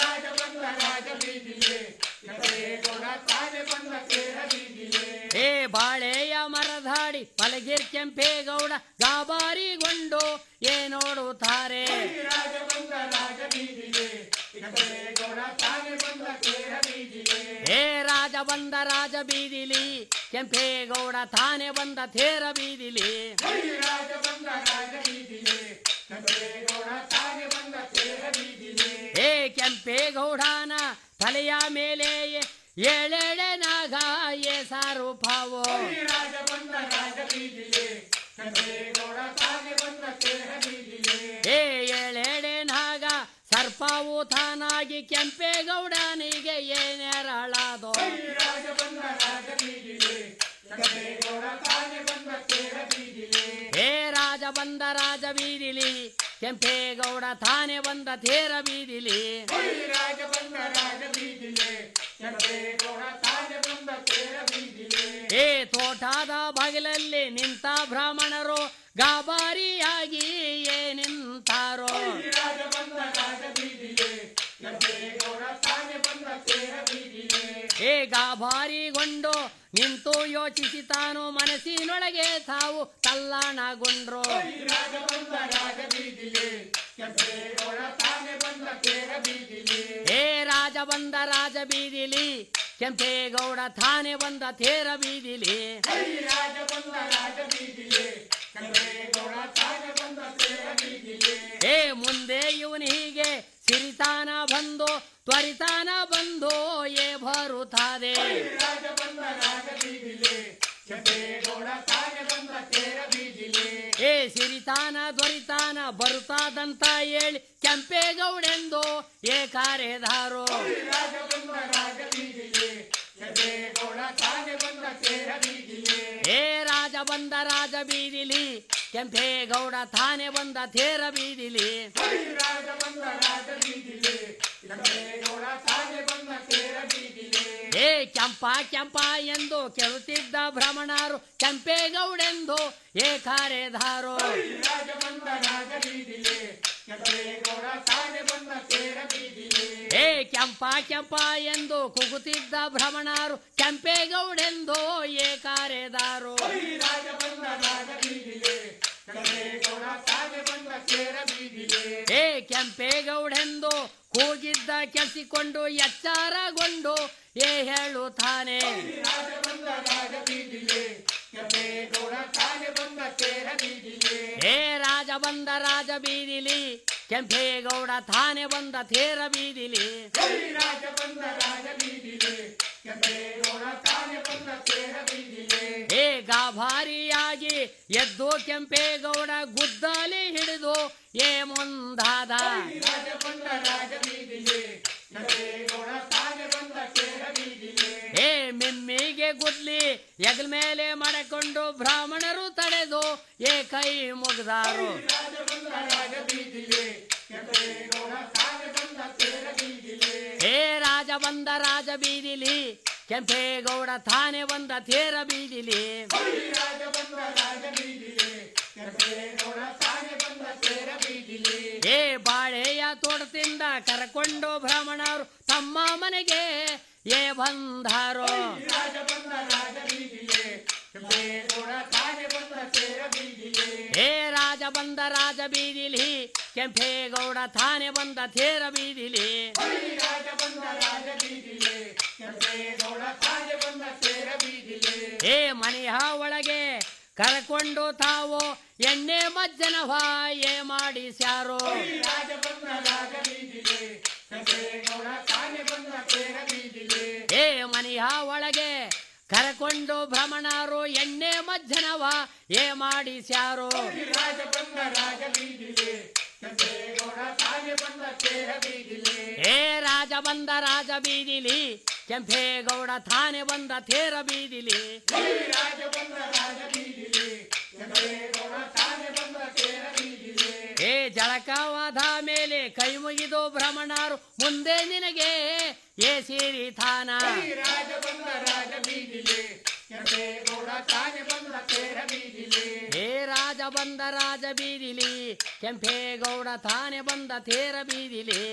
ಏ ಬಾಳೆಯ ಮರದಾಡಿ ಪಲಗಿರ್ ಕೆಂಪೇಗೌಡ ಗಾಬಾರಿಗೊಂಡು ಏ ನೋಡುತ್ತಾರೆ ಏ ರಾಜ ಬಂದ ರಾಜ ಬೀದಿಲಿ ಕೆಂಪೇಗೌಡ ತಾನೆ ಬಂದ ತೇರ ಬೀದಿಲಿ ಏ ಕೆಂಪೇಗೌಡನ ತಲೆಯ ಮೇಲೆ ಏಳೆಳೆ ನಾಗ ಏ ಸಾರು ಪಾವೋ ಏ ಏಳೆಡೆ ನಾಗ ಸರ್ಪವು ತಾನಾಗಿ ಕೆಂಪೇಗೌಡನಿಗೆ ಏನೆರಳಾದೋ ಏ ರಾಜ ಬಂದ ರಾಜ ಬೀದಿಲಿ ಕೆಂಪೇಗೌಡ ತಾನೆ ಬಂದ ತೇರ ಬೀದಿಲಿ ಏ ತೋಟದ ಬಾಗಿಲಲ್ಲಿ ನಿಂತ ಬ್ರಾಹ್ಮಣರು ಗಾಬಾರಿಯಾಗಿ ಏ ನಿಂತಾರೋ ಏ ಗಾಬಾರಿಗೊಂಡು ನಿಂತು ಯೋಚಿಸಿತಾನು ಮನಸ್ಸಿನೊಳಗೆ ತಾವು ತಲ್ಲಣಗೊಂಡ್ರು ಏ ರಾಜ ಬಂದ ರಾಜ ಬೀದಿಲಿ ಕೆಂಪೇಗೌಡ ತಾನೆ ಬಂದ ತೇರ ಬೀದಿಲಿ ಏ ಮುಂದೆ ಇವನಿಗೆ ಸಿರಿತಾನ ಬಂದು ತ್ವರಿತಾನ ಬಂದು ಏ ಬರುತ್ತದೆ ಏ ಸಿರಿತಾನ ದೊರಿತಾನ ಬರುತ್ತಾದಂತ ಹೇಳಿ ಕೆಂಪೇಗೌಡೆಂದು ಏ ಕಾರೆದಾರು ಏ ರಾಜ ಬಂದ ರಾಜ ಬೀದಿಲಿ ಕೆಂಪೇಗೌಡ ತಾನೆ ಬಂದ ತೇರ ಬೀದಿಲಿ ಏ ಕೆಂಪ ಕೆಂಪ ಎಂದು ಕೆಳುತ್ತಿದ್ದ ಭ್ರಮಣರು ಕೆಂಪೇಗೌಡೆಂದು ಏ ಕಾರೆದಾರು ಏ ಕೆಂಪ ಕೆಂಪ ಎಂದು ಕುಗುತ್ತಿದ್ದ ಭ್ರಮಣರು ಕೆಂಪೇಗೌಡೆಂದು ಏ ಕಾರೆದಾರು ಏ ಕೆಂಪೇಗೌಡೆಂದು ಕೂಗಿದ್ದ ಕೆಸಿಕೊಂಡು ಎಚ್ಚಾರಗೊಂಡು ಏ ಹೇಳುತ್ತಾನೆ ಏ ರಾಜ ಬಂದ ರಾಜ ಬೀದಿಲಿ ಕೆಂಪೇಗೌಡ ತಾನೆ ಬಂದ ತೇರ ಬೀದಿಲಿ ಏ ಗಾಭಾರಿಯಾಗಿ ಎದ್ದು ಕೆಂಪೇಗೌಡ ಗುದ್ದಲಿ ಹಿಡಿದು ಏ ಮುಂದಾದ ಏ ಮಿಮ್ಮಿಗೆ ಗುದ್ಲಿ ಎಗಲ್ ಮೇಲೆ ಮಾಡಿಕೊಂಡು ಬ್ರಾಹ್ಮಣರು ತಡೆದು ಏ ಕೈ ಮುಗ್ದಾರು ಏ ರಾಜ ಬಂದ ರಾಜ ಬೀದಿಲಿ ಕೆಂಪೇಗೌಡ ತಾನೆ ಬಂದ ತೇರ ಬೀದಿಲಿ ಏ ಬಾಳೆಯ ತೋಟದಿಂದ ಕರಕೊಂಡು ಬ್ರಾಹ್ಮಣರು ತಮ್ಮ ಮನೆಗೆ ಏ ಬಂದಾರೋ ಏ ರಾಜ ಬಂದ ರಾಜ ಬೀದಿಲಿ ಕೆಂಪೇಗೌಡ ತಾನೆ ಬಂದ ತೇರ ಬೀದಿಲಿ ಏ ಮನೆಯ ಒಳಗೆ ಕರಕೊಂಡು ತಾವು ಎಣ್ಣೆ ಮಜ್ಜನವ ಏ ಮಾಡಿಸ್ಯಾರೋ ಏ ಮನೆಯ ಒಳಗೆ ಕರಕೊಂಡು ಭ್ರಮಣರು ಎಣ್ಣೆ ಮಜ್ಜನವ ಏ ಮಾಡಿಸ್ಯಾರೋ ಏ ರಾಜ ಬಂದ ರಾಜ ಬೀದಿಲಿ ಕೆಂಪೇಗೌಡ ಥಾನೆ ಬಂದ ಥೇರ ಬೀದಿಲಿ ಏ ಜಳಕವಾದ ಮೇಲೆ ಕೈ ಮುಗಿದು ಭ್ರಮಣರು ಮುಂದೆ ನಿನಗೆ ಏ ಸಿರಿ ಥಾನ ಏ ರಾಜ ಬಂದ ರಾಜ ಬೀದಿಲಿ ಕೆಂಪೇಗೌಡ ತಾನೆ ಬಂದ ತೇರ ಬೀದಿಲಿ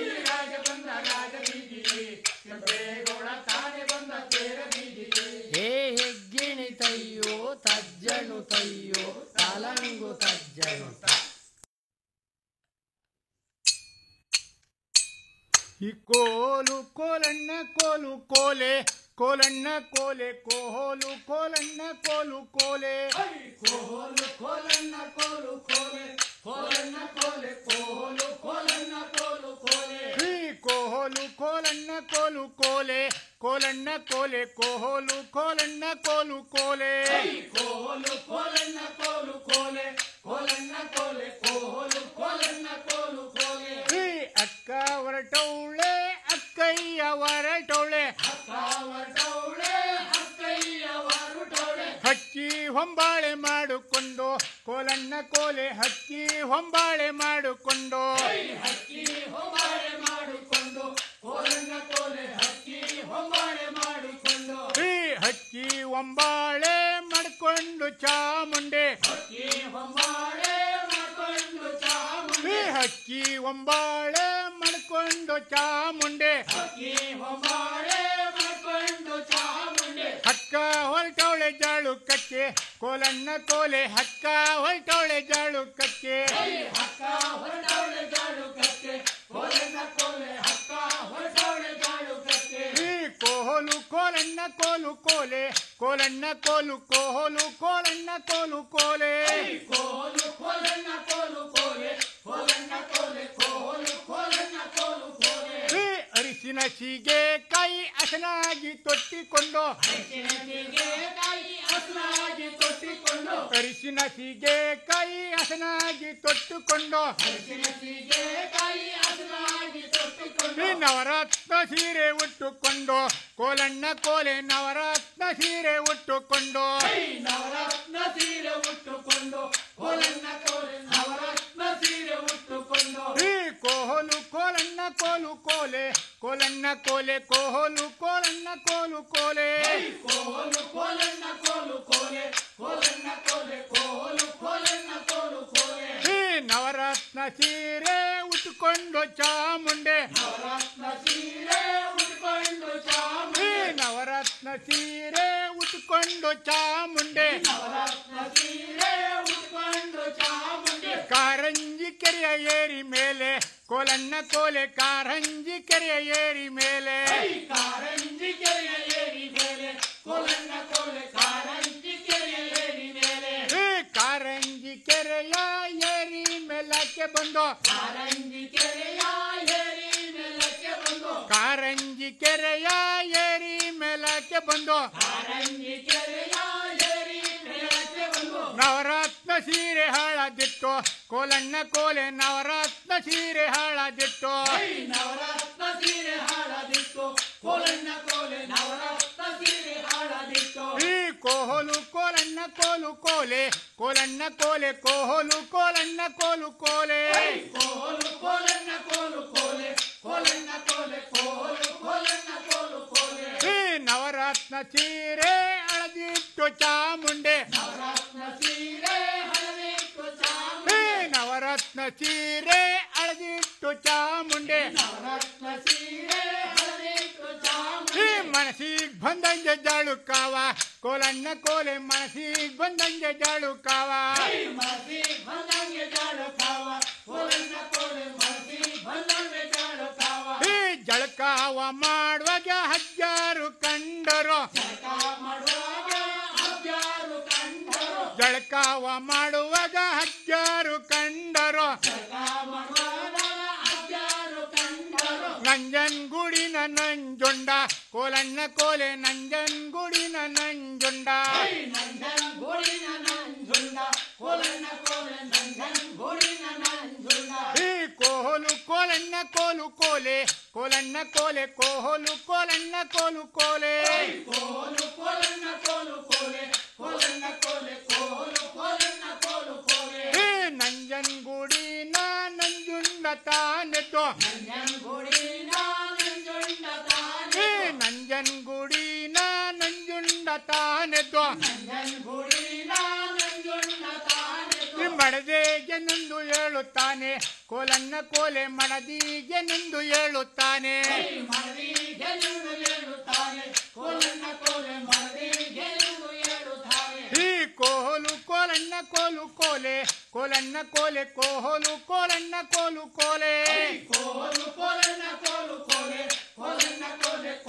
ಏ ಹೆಗ್ಗಿಣಿ ತಯ್ಯೋ ತಜ್ಜನು ತಯ್ಯೋ ತಲಂಗು ತಜ್ಜನು ಈ ಕೋಲು ಕೋಲಣ್ಣ ಕೋಲು ಕೋಲೆ ಕೋಲಣ್ಣ ಕೋಲೆ ಕೋಲು ಕೋಲಣ್ಣ ಕೋಲು ಕೋಲೆ ಕೋಲು ಕೋಲಣ್ಣ ಕೋಲು ಕೋಲೆ ಕೋಲಣ್ಣ ಕೋಲೆ ಕೋಲು ಕೋಲಣ್ಣ ಕೋಲು ಕೋಲೆ ಈ ಕೋಲು ಕೋಲಣ್ಣ ಕೋಲು ಕೋಲೆ ಕೋಲಣ್ಣ ಕೋಲೆ ಕೋಲು ಕೋಲಣ್ಣ ಕೋಲು ಕೋಲೆ ಕೋಲು ಕೋಲಣ್ಣ ಕೋಲು ಕೋಲೆ ಕೋಲಣ್ಣ ಕೋಲೆ ಕೋಲು ಕೋಲಣ್ಣ ಕೋಲು ಕೋಲೆ ಈ ಅಕ್ಕ ಹೊರಟೌಳೆ ಅಕ್ಕಯ್ಯ ಹೊರಟೌಳೆ ಅಕ್ಕ ಹೊರಟೌಳೆ ಅಕ್ಕಯ್ಯ ಹೊರಟೌಳೆ ಹಕ್ಕಿ ಹೊಂಬಾಳೆ ಮಾಡಿಕೊಂಡು ಕೋಲಣ್ಣ ಕೋಲೆ ಹಕ್ಕಿ ಹೊಂಬಾಳೆ ಮಾಡಿಕೊಂಡು ಹಕ್ಕಿ ಹೊಂಬಾಳೆ ಮಾಡಿಕೊಂಡು ಕೋಲಣ್ಣ ಕೋಲೆ ಹಕ್ಕಿ ಹೊಂಬಾಳೆ ಮಾಡಿಕೊಂಡು ಈ ಹಕ್ಕಿ ಹೊಂಬಾಳೆ ಮಾಡಿಕೊಂಡು ಚಾಮುಂಡೆ ಹಕ್ಕಿ ಹೊಂಬಾಳೆ ಮಾಡಿಕೊಂಡು ಚಾಮುಂಡೆ ಹಕ್ಕಿ ಹೊಂಬಾಳೆ ಮಾಡಿಕೊಂಡು ಚಾಮುಂಡೆ ಹಕ್ಕಿ ಹೊಂಬಾಳೆ ಮಾಡಿಕೊಂಡು ಚಾಮುಂಡೆ ಹಕ್ಕ ಹೊರಟವಳೆ ಜಾಳು ಕಕ್ಕೆ ಕೋಲಣ್ಣ ಕೋಲೆ ಹಕ್ಕ ಹೊರಟವಳೆ ಜಾಳು ಕಕ್ಕೆ ಹಕ್ಕ ಹೊರಟವಳೆ ಜಾಳು ಕಕ್ಕೆ ಕೋಲಣ್ಣ ಕೋಲೆ ಹಕ್ಕ ಹೊರಟವಳೆ ಜಾಳು ಕಕ್ಕೆ ಈ ಕೋಲು ಕೋಲಣ್ಣ ಕೋಲು ಕೋಲೆ ಕೋಲಣ್ಣ ಕೋಲು ಕೋಲು ಕೋಲಣ್ಣ ಕೋಲು ಕೋಲೆ ಕೋಲು ಕೋಲಣ್ಣ ಕೋಲು ಕೋಲೆ ಕೋಲಣ್ಣ ಕೋಲೆ ಕೋಲು ಕೋಲಣ್ಣ ಕೋಲು ಕೋಲೆ ಈ ಅರಿಶಿನ ಸೀಗೆ ಕೈ ಹಸನಾಗಿ ತೊಟ್ಟಿಕೊಂಡು ಅರಿಶಿನ ಸೀಗೆ ಕೈ ಹಸನಾಗಿ ತೊಟ್ಟುಕೊಂಡು ಈ ನವರತ್ನ ಸೀರೆ ಉಟ್ಟುಕೊಂಡು ಕೋಲಣ್ಣ ಕೋಲೆ ನವರತ್ನ ಸೀರೆ ಉಟ್ಟುಕೊಂಡು ನವರತ್ನ ಸೀರೆ ಉಟ್ಟುಕೊಂಡು ಕೋಲಣ್ಣ ಕೋಲೆ ನವರತ್ನ ಸೀರೆ ಉಟ್ಟುಕೊಂಡು ಈ ಕೋಲು ಕೋಲಣ್ಣ ಕೋಲು ಕೋಲೆ ಕೋಲಣ್ಣ ಕೋಲೆ ಕೋಲು ಕೋಲಣ್ಣ ಕೋಲು ಕೋಲೆ ಕೋಲು ಕೋಲಣ್ಣ ಕೋಲು ಕೋಲೆ ಕೋಲಣ್ಣ ಕೋಲೆ ಕೋಲು ಕೋಲಣ್ಣ ಕೋಲು ಕೋಲೆ ಈ ನವರತ್ನ ಸೀರೆ ಉಟ್ಟುಕೊಂಡು ಚಾಮುಂಡೆ ನವರತ್ನ ಸೀರೆ ಉಟ್ಕೊಂಡು ಚಾಮುಂಡೆ ನವರತ್ನ ಸೀರೆ ಉಟ್ಕೊಂಡು ಚಾಮುಂಡೆ ನವರತ್ನ ಸೀರೆ ಉಟ್ಕೊಂಡು ಚಾಮುಂಡೆ ಕಾರಂಜಿ ಕೆರೆಯ ಏರಿ ಮೇಲೆ ಕೋಲಣ್ಣ ಕೋಲೆ ಕಾರಂಜಿ ಕೆರೆಯ ಏರಿ ಮೇಲೆ ಕಾರಂಜಿ ಕೆರೆಯ ಏರಿ ಮೇಲೆ ಕೋಲಣ್ಣ ಕೋಲೆ ಕಾರಂಜಿ ಕೆರೆಯ ಏರಿ ಮೇಲೆ ಕಾರಂಜಿ ಕೆರೆಯ ಏರಿ ಮೇಲಕ್ಕೆ ಬಂದು ಕಾರಂಜಿ ಕೆರೆಯ ಏರಿ ಮೇಲಕ್ಕೆ ಬಂದು ಕಾರಂಜಿ ಕೆರೆಯ ಏರಿ ಮೇಲಕ್ಕೆ ಬಂದು ಕಾರಂಜಿ ಕೆರೆಯ ಏರಿ ಮೇಲಕ್ಕೆ ಬಂದು ನವರತ್ನ ಸೀರೆ ಹಾಳದಿಟ್ಟು ಕೋಲಣ್ಣ ಕೋಲೆ ನವರತ್ನ ಸೀರೆ ಹಾಳದಿಟ್ಟು ನವರತ್ನ ಸೀರೆ ಹಾಳದಿಟ್ಟು ಕೋಲಣ್ಣ ಕೋಲೆ ನವರತ್ನ ಸೀರೆ ಹಾಳದಿಟ್ಟು ಈ ಕೋಲು ಕೋಲಣ್ಣ ಕೋಲು ಕೋಲೆ ಕೋಲಣ್ಣ ಕೋಲೆ ಕೋಲು ಕೋಲಣ್ಣ ಕೋಲು ಕೋಲೆ ಕೋಲು ಕೋಲಣ್ಣ ಕೋಲು ಕೋಲೆ ಕೋಲಣ್ಣ ಕೋಲೆ ಕೋಲು ಕೋಲಣ್ಣ ಕೋಲು ಕೋಲೆ ಈ ನವರತ್ನ ಸೀರೆ ಹಳದಿಟ್ಟು ಚಾಮುಂಡೆ ನವರತ್ನ ಸೀರೆ ಹಳದಿಟ್ಟು ಚಾಮುಂಡೆ ನವರತ್ನ ಸೀರೆ ಹಳದಿಟ್ಟು ಚಾಮುಂಡೆ ನವರತ್ನ ಸೀರೆ ಹಳದಿಟ್ಟು ಚಾಮುಂಡೆ ಮನಸ್ಸಿಗೆ ಬಂದಂಗೆ ಜಾಳು ಕಾವ ಕೋಲಣ್ಣ ಕೋಲೆ ಮನಸ್ಸಿಗೆ ಬಂದಂಗೆ ಜಾಳು ಕಾವ ಮನಸ್ಸಿಗೆ ಬಂದಂಗೆ ಜಾಳು ಕಾವ ಕೋಲಣ್ಣ ಕೋಲೆ ಮನಸ್ಸಿಗೆ ಬಂದಂಗೆ ಜಾಳು ಕಾವ ಈ ಜಳಕಾವ ಮಾಡುವಾಗ ಹಜ್ಜಾರು ಕಂಡರು ಜಳಕಾವ ಮಾಡುವಾಗ ಹಜ್ಜಾರು ಕಂಡರು ನಂಜನ್ಗುಡಿನ ನಂಜುಂಡ ಕೋಲಣ್ಣ ಕೋಲೆ ನಂಜನ್ಗುಡಿನ ನಂಜುಂಡ ಕೋಲು ಕೋಲಣ್ಣ ಕೋಲು ಕೋಲೆ ಕೋಲಣ್ಣ ಕೋಲೆ ಕೋಲು ಕೋಲಣ್ಣ ಕೋಲು ಕೋಲೆ ಕೋಲು ಕೋಲಣ್ಣ ಕೋಲು ಕೋಲೆ ಕೋಲಣ್ಣ ಕೋಲೆ ಕೋಲು ಕೋಲಣ್ಣ ಕೋಲು ಕೋಲೆ ಹೇ ನಂಜನಗೂಡಿ ನಾ ನಂಜುಂಡ ತಾನೆದ್ದೋ ನಂಜನಗೂಡಿ ನಾ ನಂಜುಂಡ ತಾನೆ ಹೇ ನಂಜನಗೂಡಿ ನಾ ನಂಜುಂಡ ತಾನೆದ್ದೋ ನಂಜನಗೂಡಿ ನಾ ನಂಜುಂಡ ತಾನೆ ಮಡದೆಗೆ ನಿಂದು ಹೇಳುತ್ತಾನೆ ಕೋಲನ್ನ ಕೋಲೆ ಮಡದಿಗೆ ನಿಂದು ಹೇಳುತ್ತಾನೆ ಈ ಕೋಲು ಕೋಲಣ್ಣ ಕೋಲು ಕೋಲೆ ಕೋಲಣ್ಣ ಕೋಲೆ ಕೋಲು ಕೋಲಣ್ಣ ಕೋಲು ಕೋಲೆ ಕೋಲು ಕೋಲಣ್ಣ ಕೋಲು ಕೋಲೆ ಕೋಲಣ್ಣ ಕೋಲೆ